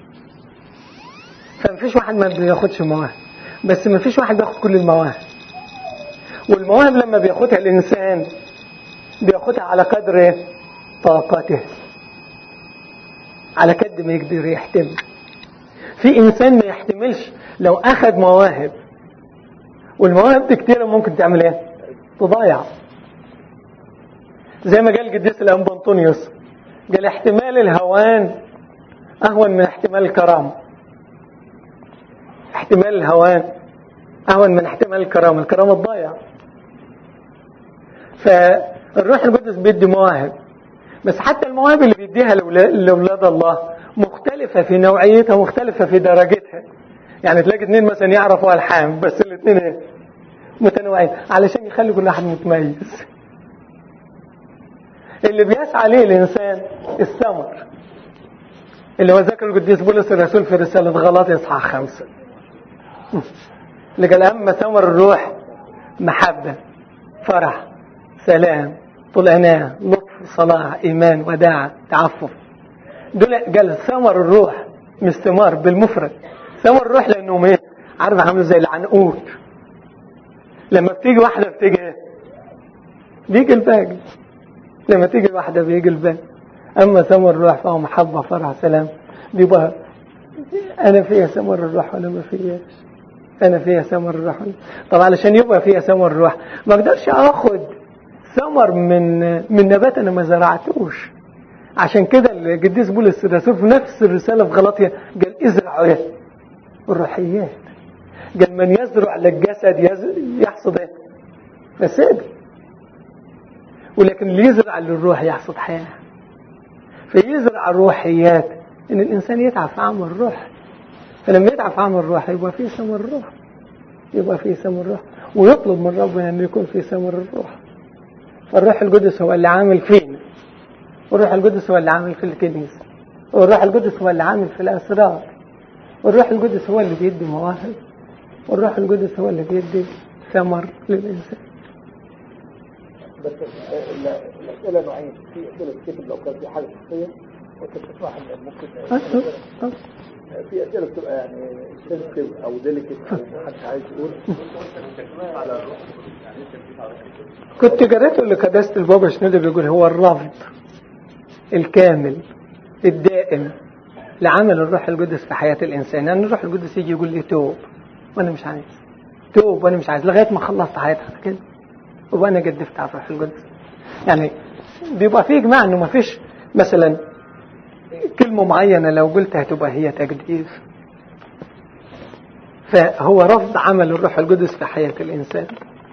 فمفيش واحد ما بياخدش مواهب بس مفيش واحد بياخد كل المواهب والمواهب لما بياخدها الإنسان بياخدها على قدر طاقته على قد ما يقدر يحتمل في إنسان ما يحتملش لو أخذ مواهب والمواهب دي كتيرة ممكن تعمل ايه تضيع زي ما قال قديس الأنبا أنطونيوس قال احتمال الهوان أهون من احتمال الكرامة احتمال الهوان أهون من احتمال الكرامة الكرامة تضيع فالروح القدس بيدي مواهب بس حتى المواهب اللي بيديها لأولاد الله مختلفة في نوعيتها مختلفة في درجتها يعني تلاقي اثنين مثلا يعرفوا ألحان بس الاثنين ايه متنوعين علشان يخلي كل واحد متميز اللي بيسعى ليه الإنسان الثمر اللي هو ذكر القديس بولس الرسول في رسالة غلط يصحى خمسة اللي قال أما ثمر الروح محبة فرح سلام طلعناه لطف صلاح إيمان وداعة تعفف دول قال ثمر الروح مش ثمار بالمفرد ثمر الروح لأنهم ايه عارف عامل زي العنقود لما بتيجي واحدة بتيجي ايه بيجي الباقي لما تيجي واحدة بيجي الباقي أما ثمر الروح فهو محبة فرح سلام بيبقى أنا فيها ثمر الروح ولا ما فيهاش أنا فيها ثمر الروح طب علشان يبقى فيها ثمر الروح ما أقدرش آخد ثمر من من نبات أنا ما زرعتوش عشان كده القديس بولس الرسول في نفس الرسالة في غلطية قال ازرعوا ايه الروحيات قال من يزرع للجسد يحصد ايه فساد ولكن اللي يزرع للروح يحصد حياة فيزرع الروحيات ان الانسان يتعب في عمل الروح فلما يتعب في عمل الروح يبقى فيه ثمر الروح يبقى فيه ثمر الروح ويطلب من ربنا انه يكون فيه ثمر الروح فالروح القدس هو اللي عامل فينا والروح القدس هو اللي عامل في الكنيسة والروح القدس هو اللي عامل في الأسرار والروح القدس هو اللي بيدي مواهب والروح القدس هو اللي بيدي ثمر للإنسان بس الأسئلة نوعين في أسئلة كتب لو كان في حاجة شخصية وأنت بتسمعها من ممكن أه أه في أسئلة بتبقى يعني سنسيتيف أو ديليكت أو محدش عايز يقول على كنت قريته اللي قداسة البابا شنودة بيقول هو الرفض الكامل الدائم لعمل الروح القدس في حياة الإنسان يعني الروح القدس يجي يقول لي توب وأنا مش عايز توب وأنا مش عايز لغاية ما خلصت حياتي على كده وأنا جدفت على الروح القدس يعني بيبقى في إجماع إنه ما فيش مثلا كلمة معينة لو قلتها تبقى هي تجديف فهو رفض عمل الروح القدس في حياة الإنسان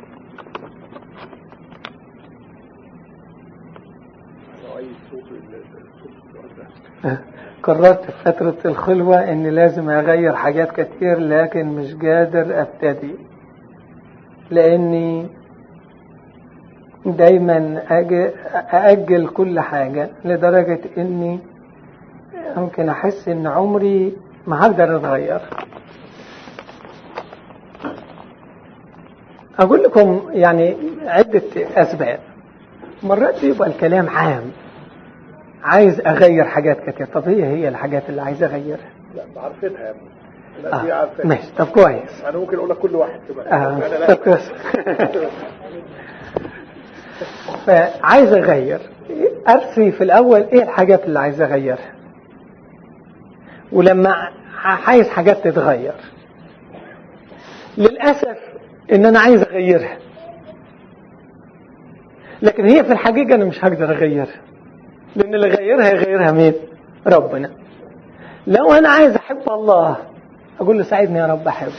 قررت في فترة الخلوة اني لازم اغير حاجات كتير لكن مش قادر ابتدي لاني دايما أأجل كل حاجة لدرجة اني ممكن احس ان عمري ما هقدر اتغير اقول لكم يعني عدة اسباب مرات بيبقى الكلام عام عايز اغير حاجات كتير طب هي هي الحاجات اللي عايز اغيرها لا عارفينها يا ابني لا دي آه. عارفينها ماشي طب كويس انا ممكن اقول لك كل واحد تبقى آه. أنا لا. طب كويس فعايز اغير ارسي في الاول ايه الحاجات اللي عايز اغيرها ولما عايز حاجات تتغير للأسف إن أنا عايز أغيرها لكن هي في الحقيقة أنا مش هقدر أغيرها لأن اللي غيرها يغيرها مين ربنا لو أنا عايز أحب الله أقول له ساعدني يا رب أحبك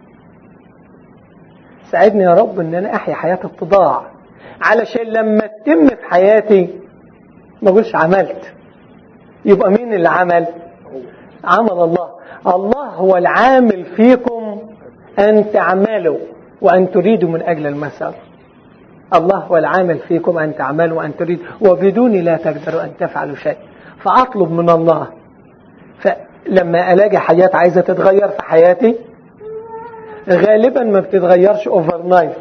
ساعدني يا رب ان انا احيا حياة اتضاع علشان لما تتم في حياتي ما اقولش عملت يبقى مين اللي عمل عمل الله الله هو العامل فيكم ان تعملوا وان تريدوا من اجل المثل الله هو العامل فيكم ان تعملوا وان تريدوا وبدوني لا تقدروا ان تفعلوا شيء فاطلب من الله فلما الاقي حاجات عايزه تتغير في حياتي غالبا ما بتتغيرش اوفر نايت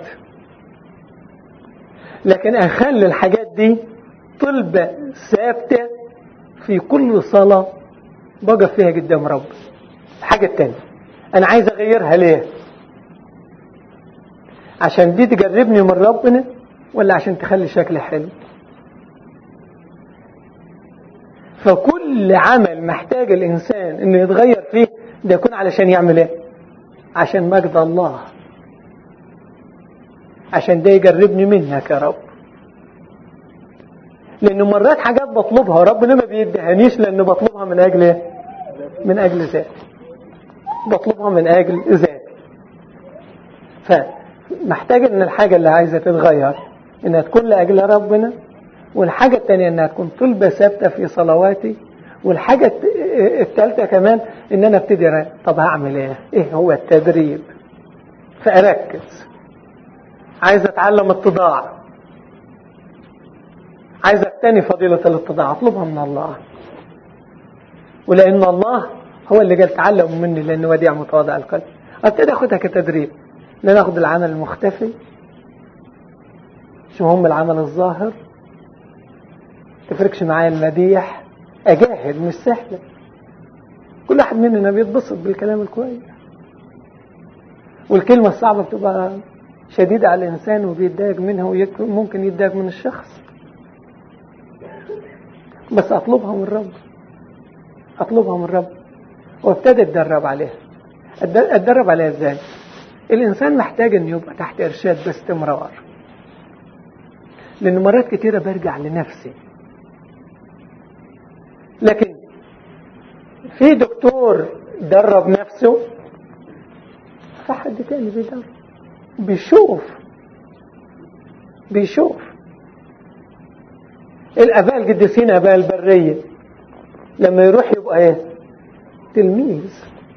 لكن اخلي الحاجات دي طلبة ثابتة في كل صلاة بقف فيها قدام رب الحاجة التانية انا عايز اغيرها ليه عشان دي تقربني من ربنا ولا عشان تخلي شكلي حلو فكل عمل محتاج الانسان انه يتغير فيه ده يكون علشان يعمل ايه عشان مجد الله عشان ده يقربني منك يا رب لأن مرات حاجات بطلبها ربنا ما بيدهنيش لأن بطلبها من أجل إيه؟ من أجل ذاتي بطلبها من أجل ذاتي فمحتاج ان الحاجة اللي عايزة تتغير انها تكون لأجل ربنا والحاجة التانية انها تكون طلبة ثابتة في صلواتي والحاجة الثالثة كمان ان انا ابتدي طب هعمل ايه ايه هو التدريب فاركز عايز اتعلم التضاع عايز اقتني فضيلة الاتضاع اطلبها من الله ولان الله هو اللي قال تعلموا مني لانه وديع متواضع القلب ابتدي اخدها كتدريب ان انا اخد العمل المختفي شو هم العمل الظاهر تفرقش معايا المديح اجاهد مش سهلة كل واحد مننا بيتبسط بالكلام الكويس والكلمة الصعبة بتبقى شديدة على الإنسان وبيتضايق منها وممكن يتضايق من الشخص بس أطلبها من الرب أطلبها من الرب وابتدي أتدرب عليها أتدرب عليها إزاي الإنسان محتاج أن يبقى تحت إرشاد باستمرار لأن مرات كتيرة برجع لنفسي لكن في دكتور درب نفسه في حد تاني بيدرب بيشوف بيشوف الاباء القديسين اباء البريه لما يروح يبقى ايه تلميذ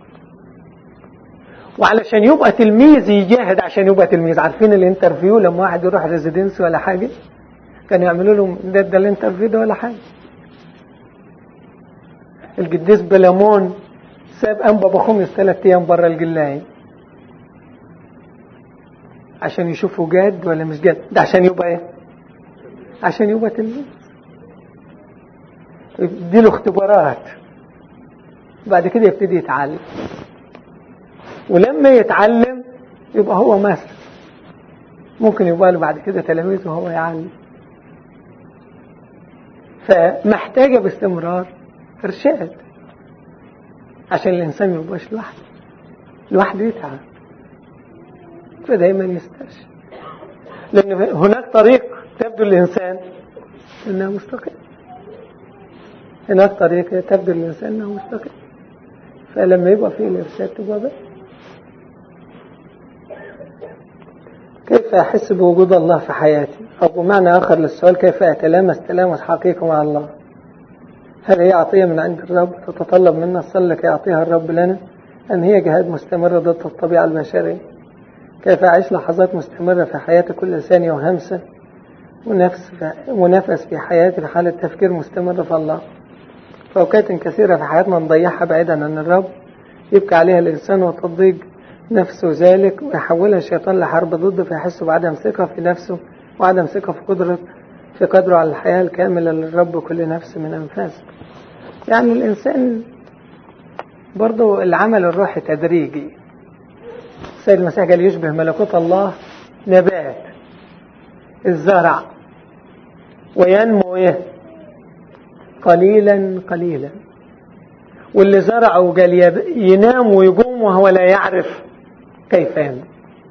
وعلشان يبقى تلميذ يجاهد عشان يبقى تلميذ عارفين الانترفيو لما واحد يروح ريزيدنسي ولا حاجه كانوا يعملوا له ده, ده الانترفيو ده ولا حاجه القديس بلامون ساب أنبا بخمس ثلاث أيام برا الجلاية عشان يشوفوا جاد ولا مش جاد ده عشان يبقى ايه عشان يبقى تلميذ يديله اختبارات بعد كده يبتدي يتعلم ولما يتعلم يبقى هو مثل ممكن يبقى له بعد كده تلاميذ وهو يعلم فمحتاجة باستمرار إرشاد عشان الإنسان ما يبقاش لوحده لوحده يتعب فدايما يسترشد لأن هناك طريق تبدو الإنسان أنها مستقيم هناك طريق تبدو الإنسان أنها مستقيم فلما يبقى فيه الإرشاد تبقى بقى كيف أحس بوجود الله في حياتي أو بمعنى آخر للسؤال كيف أتلامس تلامس حقيقي مع الله هل هي عطية من عند الرب تتطلب منا الصلاة كي يعطيها الرب لنا أم هي جهاد مستمر ضد الطبيعة البشرية كيف أعيش لحظات مستمرة في حياتي كل ثانية وهمسة ونفس ونفس في حياتي في حالة تفكير مستمر في الله فأوقات كثيرة في حياتنا نضيعها بعيدا عن الرب يبكي عليها الإنسان وتضيق نفسه ذلك ويحولها الشيطان لحرب ضده فيحس بعدم ثقة في نفسه وعدم ثقة في قدرة في قدره على الحياة الكاملة للرب كل نفس من أنفاسه يعني الإنسان برضو العمل الروحي تدريجي السيد المسيح قال يشبه ملكوت الله نبات الزرع وينمو ايه قليلا قليلا واللي زرعه قال ينام ويقوم وهو لا يعرف كيف ينجو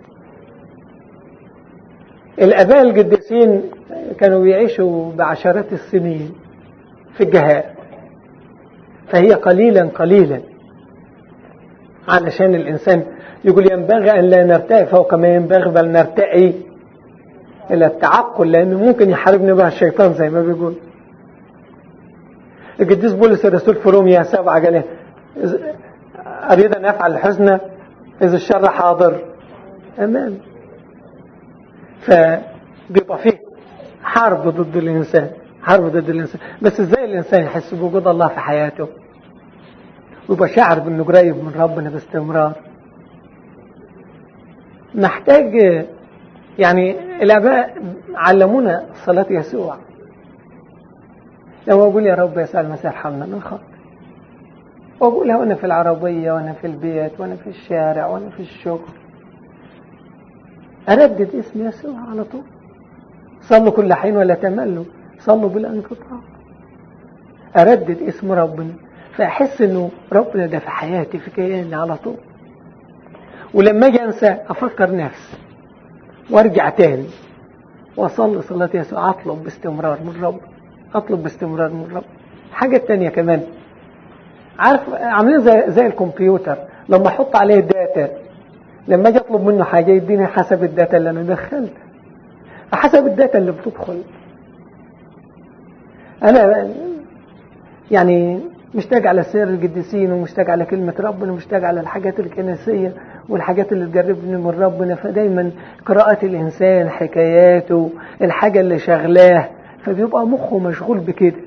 الآباء القديسين كانوا بيعيشوا بعشرات السنين في الجهاء فهي قليلا قليلا علشان الإنسان يقول ينبغي أن لا نرتقي فوق ما ينبغي بل نرتقي إلى التعقل لأنه ممكن يحاربني بها الشيطان زي ما بيقول القديس بولس الرسول في روميا سبعة قال أريد أن أفعل الحسنى إذا الشر حاضر أمام فبيبقى فيه حرب ضد الإنسان حرب ضد الإنسان بس إزاي الإنسان يحس بوجود الله في حياته ويبقى شاعر بأنه قريب من ربنا باستمرار محتاج يعني الآباء علمونا صلاة يسوع لو أقول يا رب يسوع المسيح ارحمنا من خط وأقولها وأنا في العربية وأنا في البيت وأنا في الشارع وأنا في الشغل أردد اسم يسوع على طول صلوا كل حين ولا تملوا صلوا بلا انقطاع أردد اسم ربنا فأحس إنه ربنا ده في حياتي في كياني على طول ولما أجي أنسى أفكر نفسي وارجع تاني واصلي صلاة يسوع اطلب باستمرار من رب اطلب باستمرار من رب حاجة تانية كمان عارف عاملين زي زي الكمبيوتر لما احط عليه داتا لما اجي اطلب منه حاجة يديني حسب الداتا اللي انا دخلتها حسب الداتا اللي بتدخل انا يعني مشتاق على سير القديسين ومشتاق على كلمة ربنا ومشتاق على الحاجات الكنسية والحاجات اللي تقربني من ربنا فدايما قراءة الإنسان حكاياته الحاجة اللي شغلاه فبيبقى مخه مشغول بكده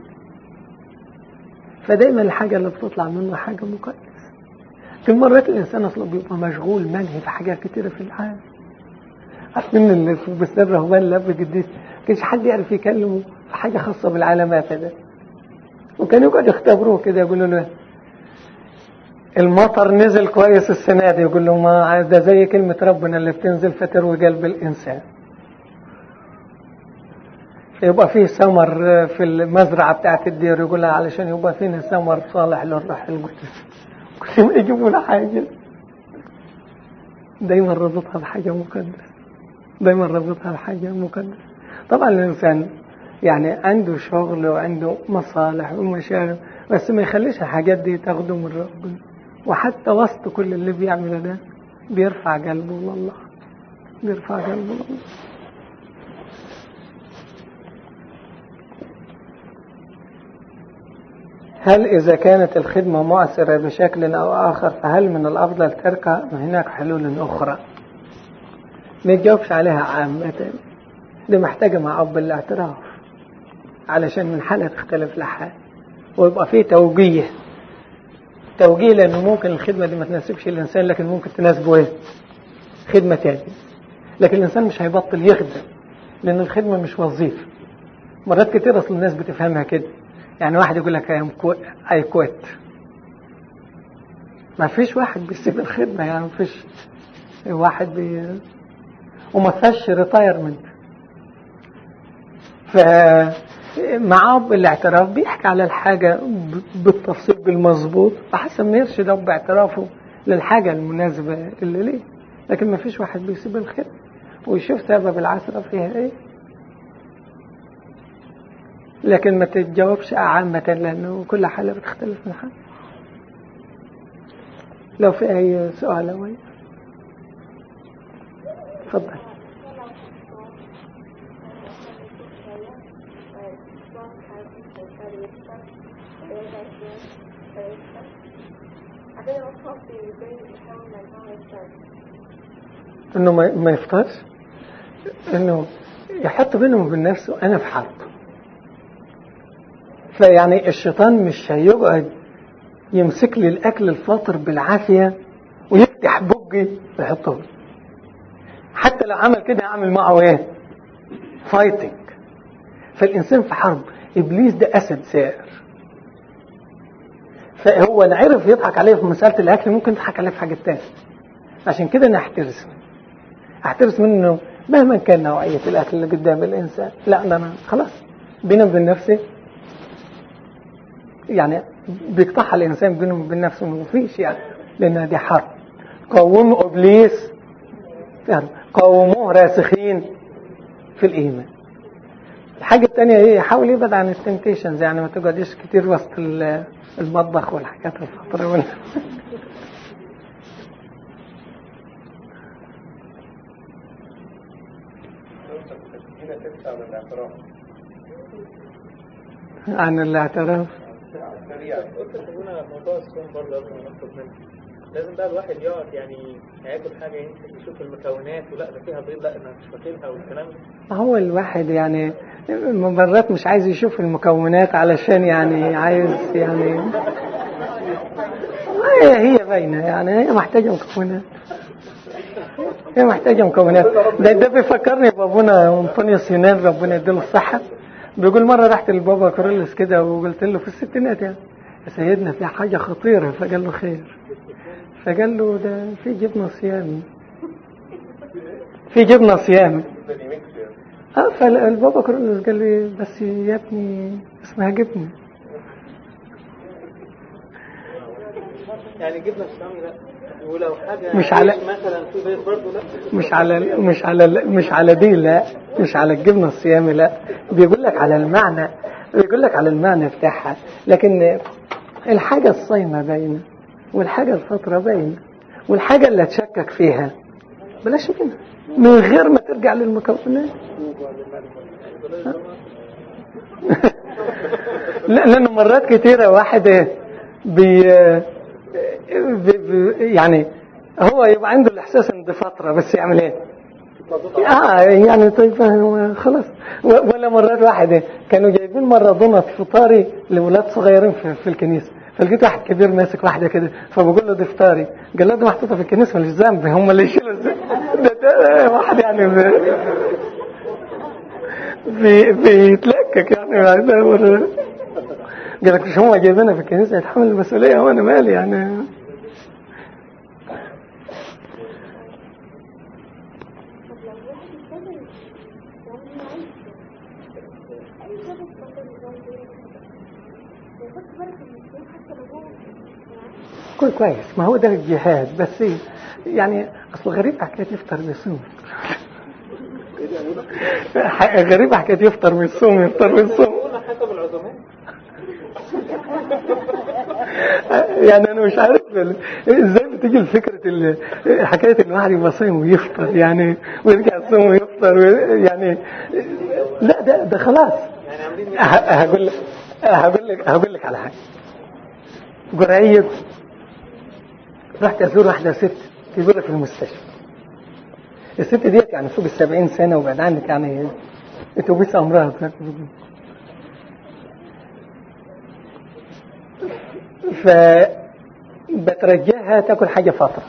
فدايما الحاجة اللي بتطلع منه حاجة مقدسة في مرات الإنسان أصلا بيبقى مشغول منهي في حاجات كتيرة في العالم عارفين اللي في بستان رهبان الأب القديس كانش حد يعرف يكلمه في حاجة خاصة بالعلامات ده وكانوا يقعدوا يختبروه كده يقولوا له المطر نزل كويس السنة دي يقول له ما ده زي كلمة ربنا اللي بتنزل فتروي قلب الإنسان يبقى فيه ثمر في المزرعة بتاعت الدير يقولها علشان يبقى فينا ثمر صالح للروح القدس كل ما يجيبوا له حاجة دايما ربطها بحاجة مقدسة دايما ربطها بحاجة مقدسة طبعا الإنسان يعني عنده شغل وعنده مصالح ومشاغل بس ما يخليش الحاجات دي تاخده من ربنا وحتى وسط كل اللي بيعمله ده بيرفع قلبه لله بيرفع قلبه لله هل إذا كانت الخدمة مؤثرة بشكل أو آخر فهل من الأفضل تركها هناك حلول أخرى ما يجاوبش عليها عامة دي محتاجة مع أب الاعتراف علشان من حالة تختلف لحال ويبقى فيه توجيه توجيه لأنه ممكن الخدمة دي ما تناسبش الإنسان لكن ممكن تناسبه إيه؟ خدمة تانية لكن الإنسان مش هيبطل يخدم لأن الخدمة مش وظيفة مرات كتير أصل الناس بتفهمها كده يعني واحد يقول لك أي كويت ما فيش واحد بيسيب الخدمة يعني ما فيش واحد بي وما فيهاش ريتايرمنت ف مع أب الاعتراف بيحكي على الحاجة بالتفصيل بالمظبوط فحسب ما يرشد أب اعترافه للحاجة المناسبة اللي ليه لكن ما فيش واحد بيسيب الخير ويشوف سبب العثرة فيها ايه لكن ما تتجاوبش عامة لأنه كل حالة بتختلف من حالة لو في أي سؤال أول تفضل انه ما يفطرش انه يحط بينه وبين نفسه انا في حرب فيعني الشيطان مش هيقعد يمسك لي الاكل الفاطر بالعافيه ويفتح بقي ويحطه حتى لو عمل كده يعمل معه ايه فايتنج فالانسان في حرب ابليس ده اسد سائر فهو انا عرف يضحك عليه في مساله الاكل ممكن يضحك عليه في حاجه تانية عشان كده انا احترس منه احترس منه مهما كان نوعيه الاكل اللي قدام الانسان لا ده انا خلاص بيني وبين نفسي يعني بيقطعها الانسان بينه وبين نفسه ما فيش يعني لان دي حرب قوموا ابليس يعني قوموه راسخين في الإيمان الحاجة التانية ايه حاول يبعد عن التمتيشنز يعني ما تقعديش كتير وسط ال- المطبخ والحاجات الخطرة وال... هنا تسعة من الاعتراف عن الاعتراف سريع قلت هنا موضوع الصوم برضه قبل ما نخرج منه لازم بقى الواحد يقعد يعني هياكل حاجه يمسك يشوف المكونات ولا ده فيها بيض لا انا مش واكلها والكلام ده هو الواحد يعني مرات مش عايز يشوف المكونات علشان يعني عايز يعني هي هي باينة يعني هي محتاجة مكونات هي محتاجة مكونات ده ده بيفكرني بابونا أنطونيوس يونان ربنا يديله الصحة بيقول مرة رحت لبابا كوريلس كده وقلت له في الستينات يعني يا سيدنا في حاجة خطيرة فقال له خير فقال له ده في جبنة صيامي في جبنة صيامي اه فالبابا كورنس قال لي بس يا ابني اسمها جبنه يعني جبنه الشامي لا ولو حاجه مش على- عيش مثلا في بيض برضه لا مش على مش على مش على دي لا مش على الجبنه الصيامي لا بيقول لك على المعنى بيقول لك على المعنى بتاعها لكن الحاجه الصايمه باينه والحاجه الفتره باينه والحاجه اللي تشكك فيها بلاش منها من غير ما ترجع للمكونات لا لانه مرات كتيره واحد بي بي بي يعني هو يبقى عنده الاحساس ان دي فتره بس يعمل ايه؟ اه يعني طيب هو خلاص و- ولا مرات واحد كانوا جايبين مره ضنط فطاري لاولاد صغيرين في, في الكنيسه فلقيت واحد كبير ماسك واحده كده فبقول له دي فطاري قال له دي محطوطه في الكنيسه ماليش ذنب هم اللي يشيلوا الذنب. ده, ده واحد يعني بي- بي بيتلكك يعني بعدها مرة. قال لك مش هم جايبينها في الكنيسه يتحمل المسؤوليه وانا مالي يعني كويس كويس ما هو ده الجهاد بس إيه، يعني اصل غريب حكايه يفطر ويصوم ح- غريب حكايه يفطر ويصوم يفطر ويصوم قلنا حسب العزومات يعني انا مش عارف ال- ازاي بتيجي الفكره ال- حكايه الواحد يبقى صايم ويفطر يعني ويرجع يصوم ويفطر وي- يعني لا ده ده خلاص يعني عاملين ه- هقول لك هقول لك هقول لك على حاجه قريب رحت ازور واحده ست كبيره في المستشفى الست ديت يعني فوق السبعين سنه وبعد عنك يعني اتوبيس امراض ف بترجعها تاكل حاجه فتره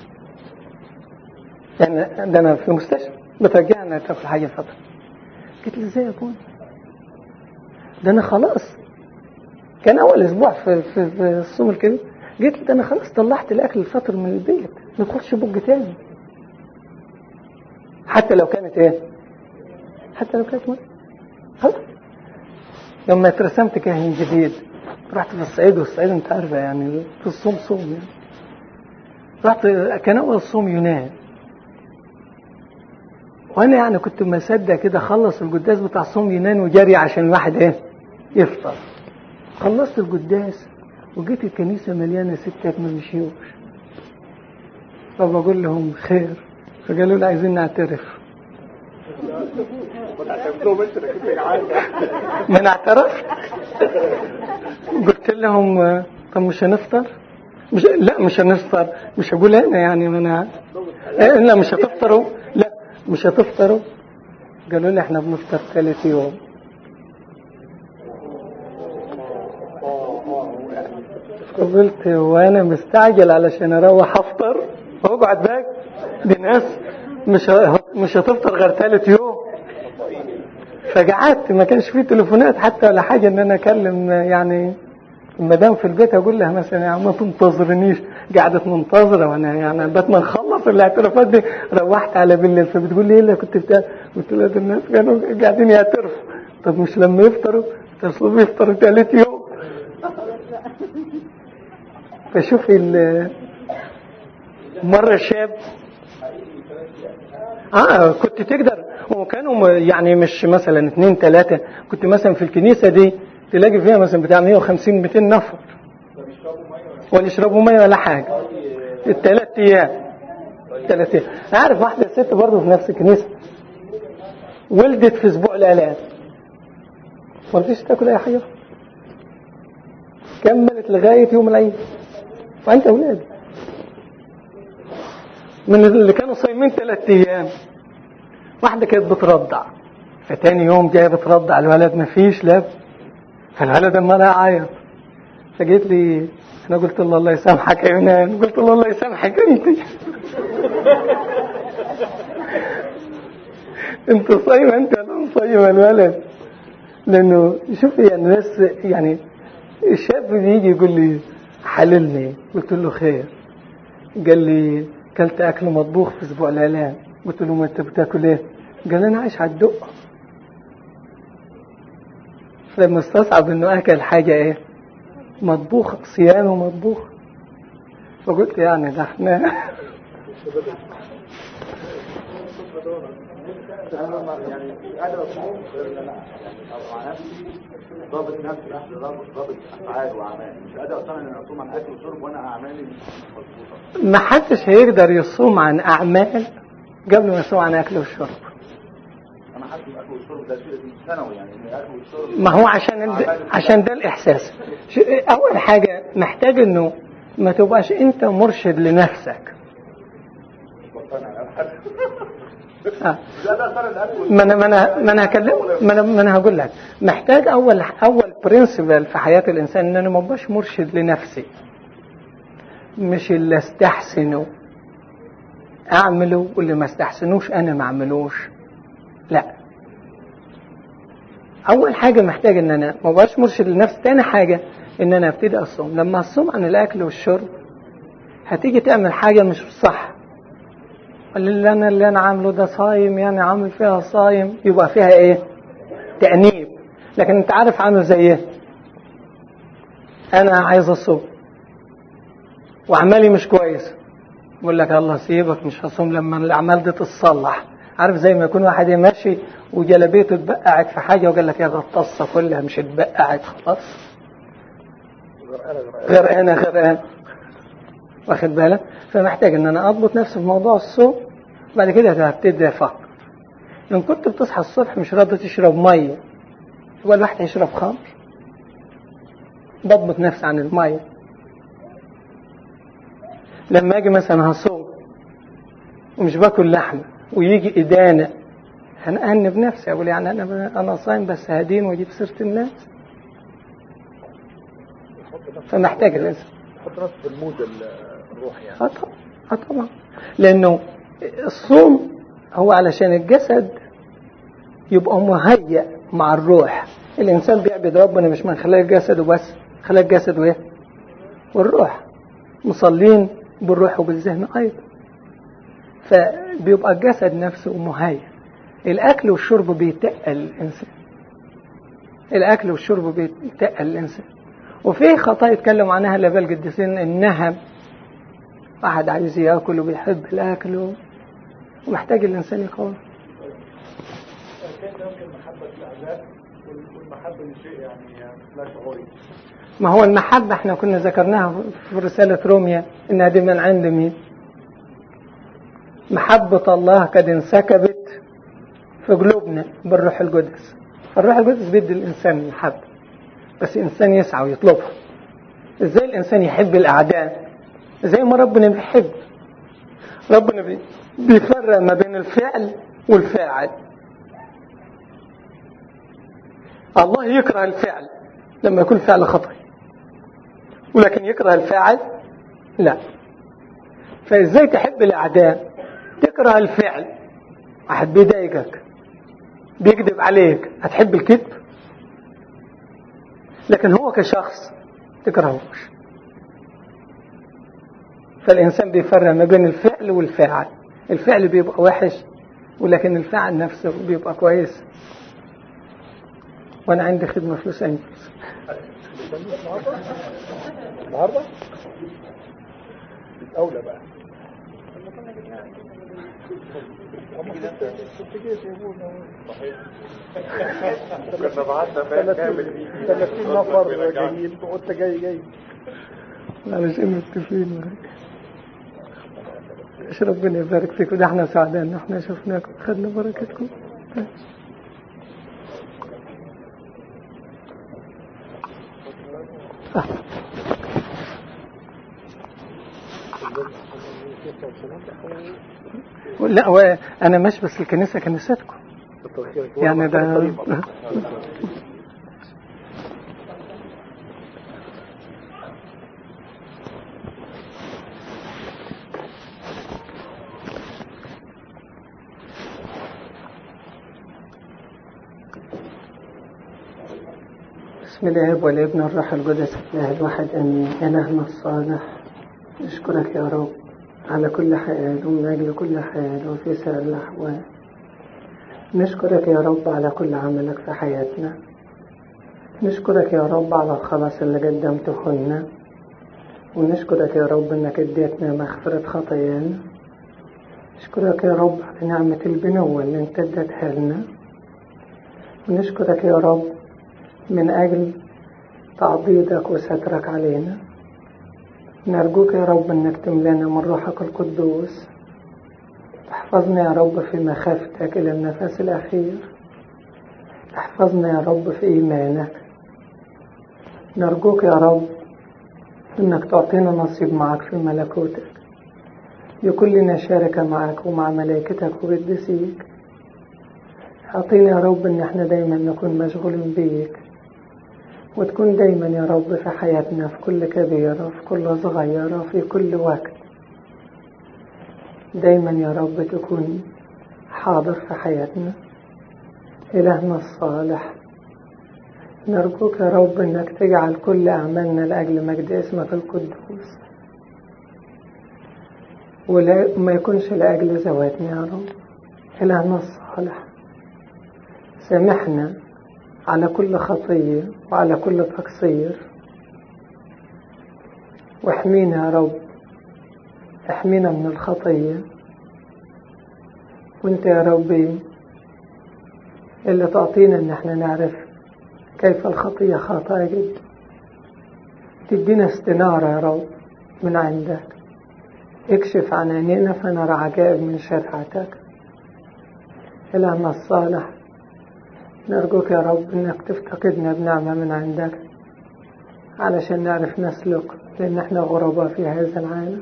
يعني ده انا في المستشفى بترجعها انها تاكل حاجه فتره قلت لي ازاي اكون ده انا خلاص كان اول اسبوع في في, في الصوم الكبير قلت لي ده انا خلاص طلعت الاكل الفطر من البيت ما يدخلش بق تاني حتى لو كانت ايه حتى لو كانت مرة. خلاص لما اترسمت كاهن جديد رحت في الصعيد والصعيد انت عارفه يعني في الصوم صوم يعني رحت كان اول صوم يونان وانا يعني كنت مصدق كده خلص القداس بتاع صوم يونان وجري عشان الواحد ايه يفطر خلصت القداس وجيت الكنيسه مليانه ستات ما مشيوش فبقول لهم خير فقالوا لي عايزين نعترف ما تعترف لهم انت انك انت جعان ما انا اعترفت قلت لهم آه، طب مش هنفطر مش لا مش هنفطر مش هقول انا يعني ما انا آه، لا مش هتفطروا لا مش هتفطروا قالوا لي احنا بنفطر ثالث يوم قلت وانا مستعجل علشان اروح افطر واقعد باك دي ناس مش ه- مش هتفطر غير ثالث يوم فقعدت ما كانش فيه تليفونات حتى ولا حاجه ان انا اكلم يعني المدام في البيت اقول لها مثلا يا عم ما تنتظرنيش قعدت منتظره وانا يعني بات ما نخلص الاعترافات دي روحت على بالليل فبتقول لي ايه اللي كنت بتاع قلت لها ده الناس كانوا قاعدين يعترفوا طب مش لما يفطروا تصل يفطروا ثالث يوم فشوفي ال- مرة شاب اه كنت تقدر وكانوا م- يعني مش مثلا اثنين ثلاثة كنت مثلا في الكنيسة دي تلاقي فيها مثلا بتاع 150 200 نفر ولا يشربوا ميه ولا حاجة الثلاث ايام ثلاث ايام عارف واحدة ست برضه في نفس الكنيسة ولدت في اسبوع الالام ما رضيش تاكل اي حاجة كملت لغاية يوم العيد وانت اولاد من اللي كانوا صايمين ثلاث ايام واحدة كانت بترضع فتاني يوم جاية بترضع الولد مفيش لاب فالولد اما لا عيط فجيت لي انا قلت له الله يسامحك يا يونان قلت له الله يسامحك انت انت صايم انت ولا مصيم الولد لانه شوف يعني ناس يعني الشاب بيجي يقول لي حللني قلت له خير قال لي كلت اكل مطبوخ في اسبوع الاعلان قلت له ما انت بتاكل ايه قال انا عايش على الدق فلما استصعب انه اكل حاجه ايه مطبوخ صيام ومطبوخ فقلت يعني ده احنا يعني انا بصوم غير ان انا يعني أبقى مع نفسي ضابط نفسي ضابط ضابط افعال واعمال مش قادر اصلا ان اصوم عن اكل وشرب وانا اعمالي مش مظبوطه ما حدش هيقدر يصوم عن اعمال قبل ما يصوم عن اكل وشرب انا حاسس الاكل والشرب ده شيء ثانوي يعني ان الاكل والشرب ما هو عشان ال- عشان ده الاحساس ش- اول حاجه محتاج انه ما تبقاش انت مرشد لنفسك بطلنا على حد آه. لا ده صار الاكل ما انا ما انا ما انا هكلم ما انا ما انا هقول لك محتاج اول اول برنسبل في حياه الانسان ان انا ما ابقاش مرشد لنفسي مش اللي استحسنه اعمله واللي ما استحسنوش انا ما اعملوش لا اول حاجه محتاج ان انا ما ابقاش مرشد لنفسي تاني حاجه ان انا ابتدي اصوم لما اصوم عن الاكل والشرب هتيجي تعمل حاجه مش صح اللي انا اللي انا عامله ده صايم يعني عامل فيها صايم يبقى فيها ايه تأنيب لكن انت عارف عامل زي ايه انا عايز اصوم واعمالي مش كويس بقول لك الله سيبك مش هصوم لما الاعمال دي تتصلح عارف زي ما يكون واحد ماشي وجلبيته اتبقعت في حاجه وقال لك يا غطاسه كلها مش اتبقعت خلاص غرقانه غرقان واخد بالك فمحتاج ان انا اضبط نفسي في موضوع الصوم بعد كده هبتدي افكر ان كنت بتصحى الصبح مش راضي تشرب ميه يبقى الواحد هيشرب خمر بضبط نفسي عن الميه لما اجي مثلا هصوم ومش باكل لحمه ويجي ادانه هنأنب نفسي اقول يعني انا انا صايم بس هدين واجيب سيره الناس فمحتاج الانسان حط نفسه في المود ال- الروحي يعني اه طبعا اه طبعا لانه الصوم هو علشان الجسد يبقى مهيأ مع الروح الانسان بيعبد ربنا مش من خلال جسده بس خلال جسده ايه والروح مصلين بالروح وبالذهن ايضا فبيبقى الجسد نفسه مهيأ الاكل والشرب بيتقل الانسان الاكل والشرب بيتقل الانسان وفي خطايا يتكلم عنها الاباء القديسين انها واحد عايز ياكل وبيحب الاكل و- ومحتاج الانسان يقاوم كان ممكن محبه الاعداء والمحبه لشيء يعني لا شعوري ما هو المحبة احنا كنا ذكرناها في رسالة روميا انها دي من عند مين محبة الله قد انسكبت في قلوبنا بالروح القدس الروح القدس بيدي الانسان المحبة بس الانسان يسعى ويطلبها ازاي الانسان يحب الاعداء زي ما ربنا بيحب ربنا بي- بيفرق ما بين الفعل والفاعل الله يكره الفعل لما يكون فعل خطأ ولكن يكره الفاعل لا فازاي تحب الاعداء تكره الفعل واحد بيضايقك بيكذب عليك هتحب الكذب لكن هو كشخص تكرهوش فالإنسان بيفرق ما بين الفعل والفاعل الفعل بيبقى وحش ولكن الفاعل نفسه بيبقى كويس وأنا عندي خدمة في لوس أنجلوس النهارده اولى بقى كنا بعتنا فاهم كامل 30 نفر جايين وانت جاي جاي علشان متفقين معاك ايش ربنا يبارك فيكم ده احنا سعداء ان احنا شفناكم خدنا بركتكم صح. لا هو انا مش بس الكنيسه كنيستكم يعني ده بسم الله والابن والروح القدس الله الواحد امين الهنا الصالح نشكرك يا رب على كل حال ومن اجل كل حال وفي سائر الاحوال نشكرك يا رب على كل عملك في حياتنا نشكرك يا رب على الخلاص اللي قدمته لنا ونشكرك يا رب انك اديتنا مغفرة خطايانا نشكرك يا رب على نعمة البنوة اللي انت اديتها لنا ونشكرك يا رب من أجل تعضيدك وسترك علينا نرجوك يا رب أنك تملانا من روحك القدوس تحفظنا يا رب في مخافتك إلى النفس الأخير احفظنا يا رب في إيمانك نرجوك يا رب أنك تعطينا نصيب معك في ملكوتك يكون لنا شركة معك ومع ملائكتك وقدسيك أعطينا يا رب إن احنا دايما نكون مشغولين بيك وتكون دايما يا رب في حياتنا في كل كبيرة في كل صغيرة في كل وقت دايما يا رب تكون حاضر في حياتنا إلهنا الصالح نرجوك يا رب إنك تجعل كل أعمالنا لأجل مجد اسمك القدوس وما يكونش لأجل ذواتنا يا رب إلهنا الصالح سامحنا على كل خطية وعلى كل تقصير واحمينا يا رب احمينا من الخطية وانت يا ربي اللي تعطينا ان احنا نعرف كيف الخطية خاطئة جدا تدينا استنارة يا رب من عندك اكشف عن عينينا فنرى عجائب من شريعتك إلهنا الصالح نرجوك يا رب انك تفتقدنا بنعمة من عندك علشان نعرف نسلك لان احنا غرباء في هذا العالم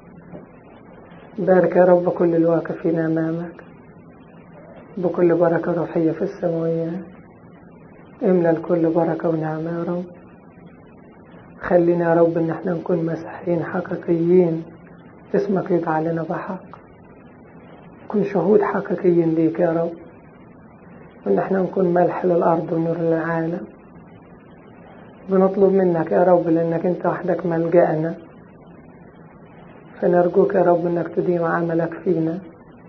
بارك يا رب كل الواقفين امامك بكل بركة روحية في السماويات املى الكل بركة ونعمة يا رب خلينا يا رب ان احنا نكون مسيحيين حقيقيين اسمك يجعلنا بحق نكون شهود حقيقيين ليك يا رب وإن احنا نكون ملح للأرض ونور للعالم بنطلب منك يا رب لأنك أنت وحدك ملجأنا فنرجوك يا رب أنك تديم عملك فينا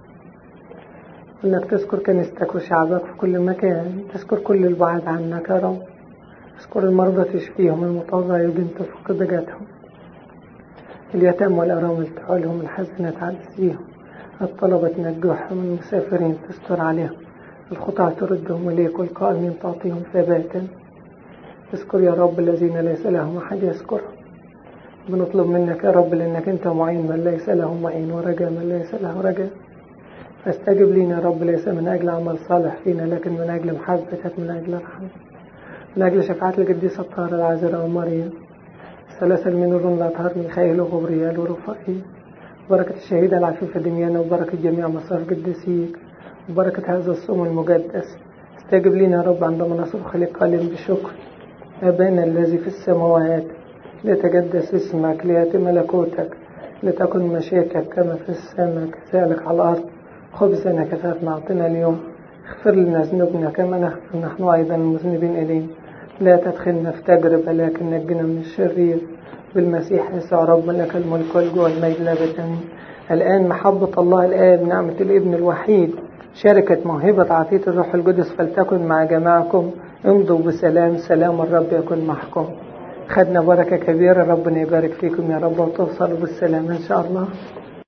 وأنك تذكر كنيستك وشعبك في كل مكان تذكر كل البعاد عنك يا رب تذكر المرضى تشفيهم المتضايقين تفق ضيقتهم اليتامى والأرامل تعولهم الحزنة تعزيهم الطلبة تنجحهم المسافرين تستر عليهم الخطاة تردهم إليك والقائمين تعطيهم ثباتا اذكر يا رب الذين ليس لهم أحد يذكرهم بنطلب منك يا رب لأنك أنت معين من ليس له معين ورجاء من ليس له رجاء فاستجب لنا يا رب ليس من أجل عمل صالح فينا لكن من أجل محبتك من أجل رحمتك من أجل شفاعة القديسة الطاهرة العذراء ومريم سلاسل من نور الأطهار ميخائيل وغبريال ورفائيل بركة الشهيدة العفيفة دميانة وبركة جميع مصارف قديسيك وبركة هذا الصوم المقدس استجب لنا يا رب عندما نصرخ قائلين بشكر أبانا الذي في السماوات ليتقدس اسمك ليأتي ملكوتك لتكن مشيئتك كما في السماء كذلك على الأرض خبزنا كفافنا أعطنا اليوم اغفر لنا ذنوبنا كما نغفر نحن أيضا المذنبين إلينا لا تدخلنا في تجربة لكن نجنا من الشرير بالمسيح يسوع رب لك الملك والجوع والمجد لابد آمين الآن محبة الله الآب نعمة الابن الوحيد شركة موهبة عطية الروح القدس فلتكن مع جماعكم امضوا بسلام سلام الرب يكن معكم خدنا بركة كبيرة ربنا يبارك فيكم يا رب وتوصلوا بالسلام إن شاء الله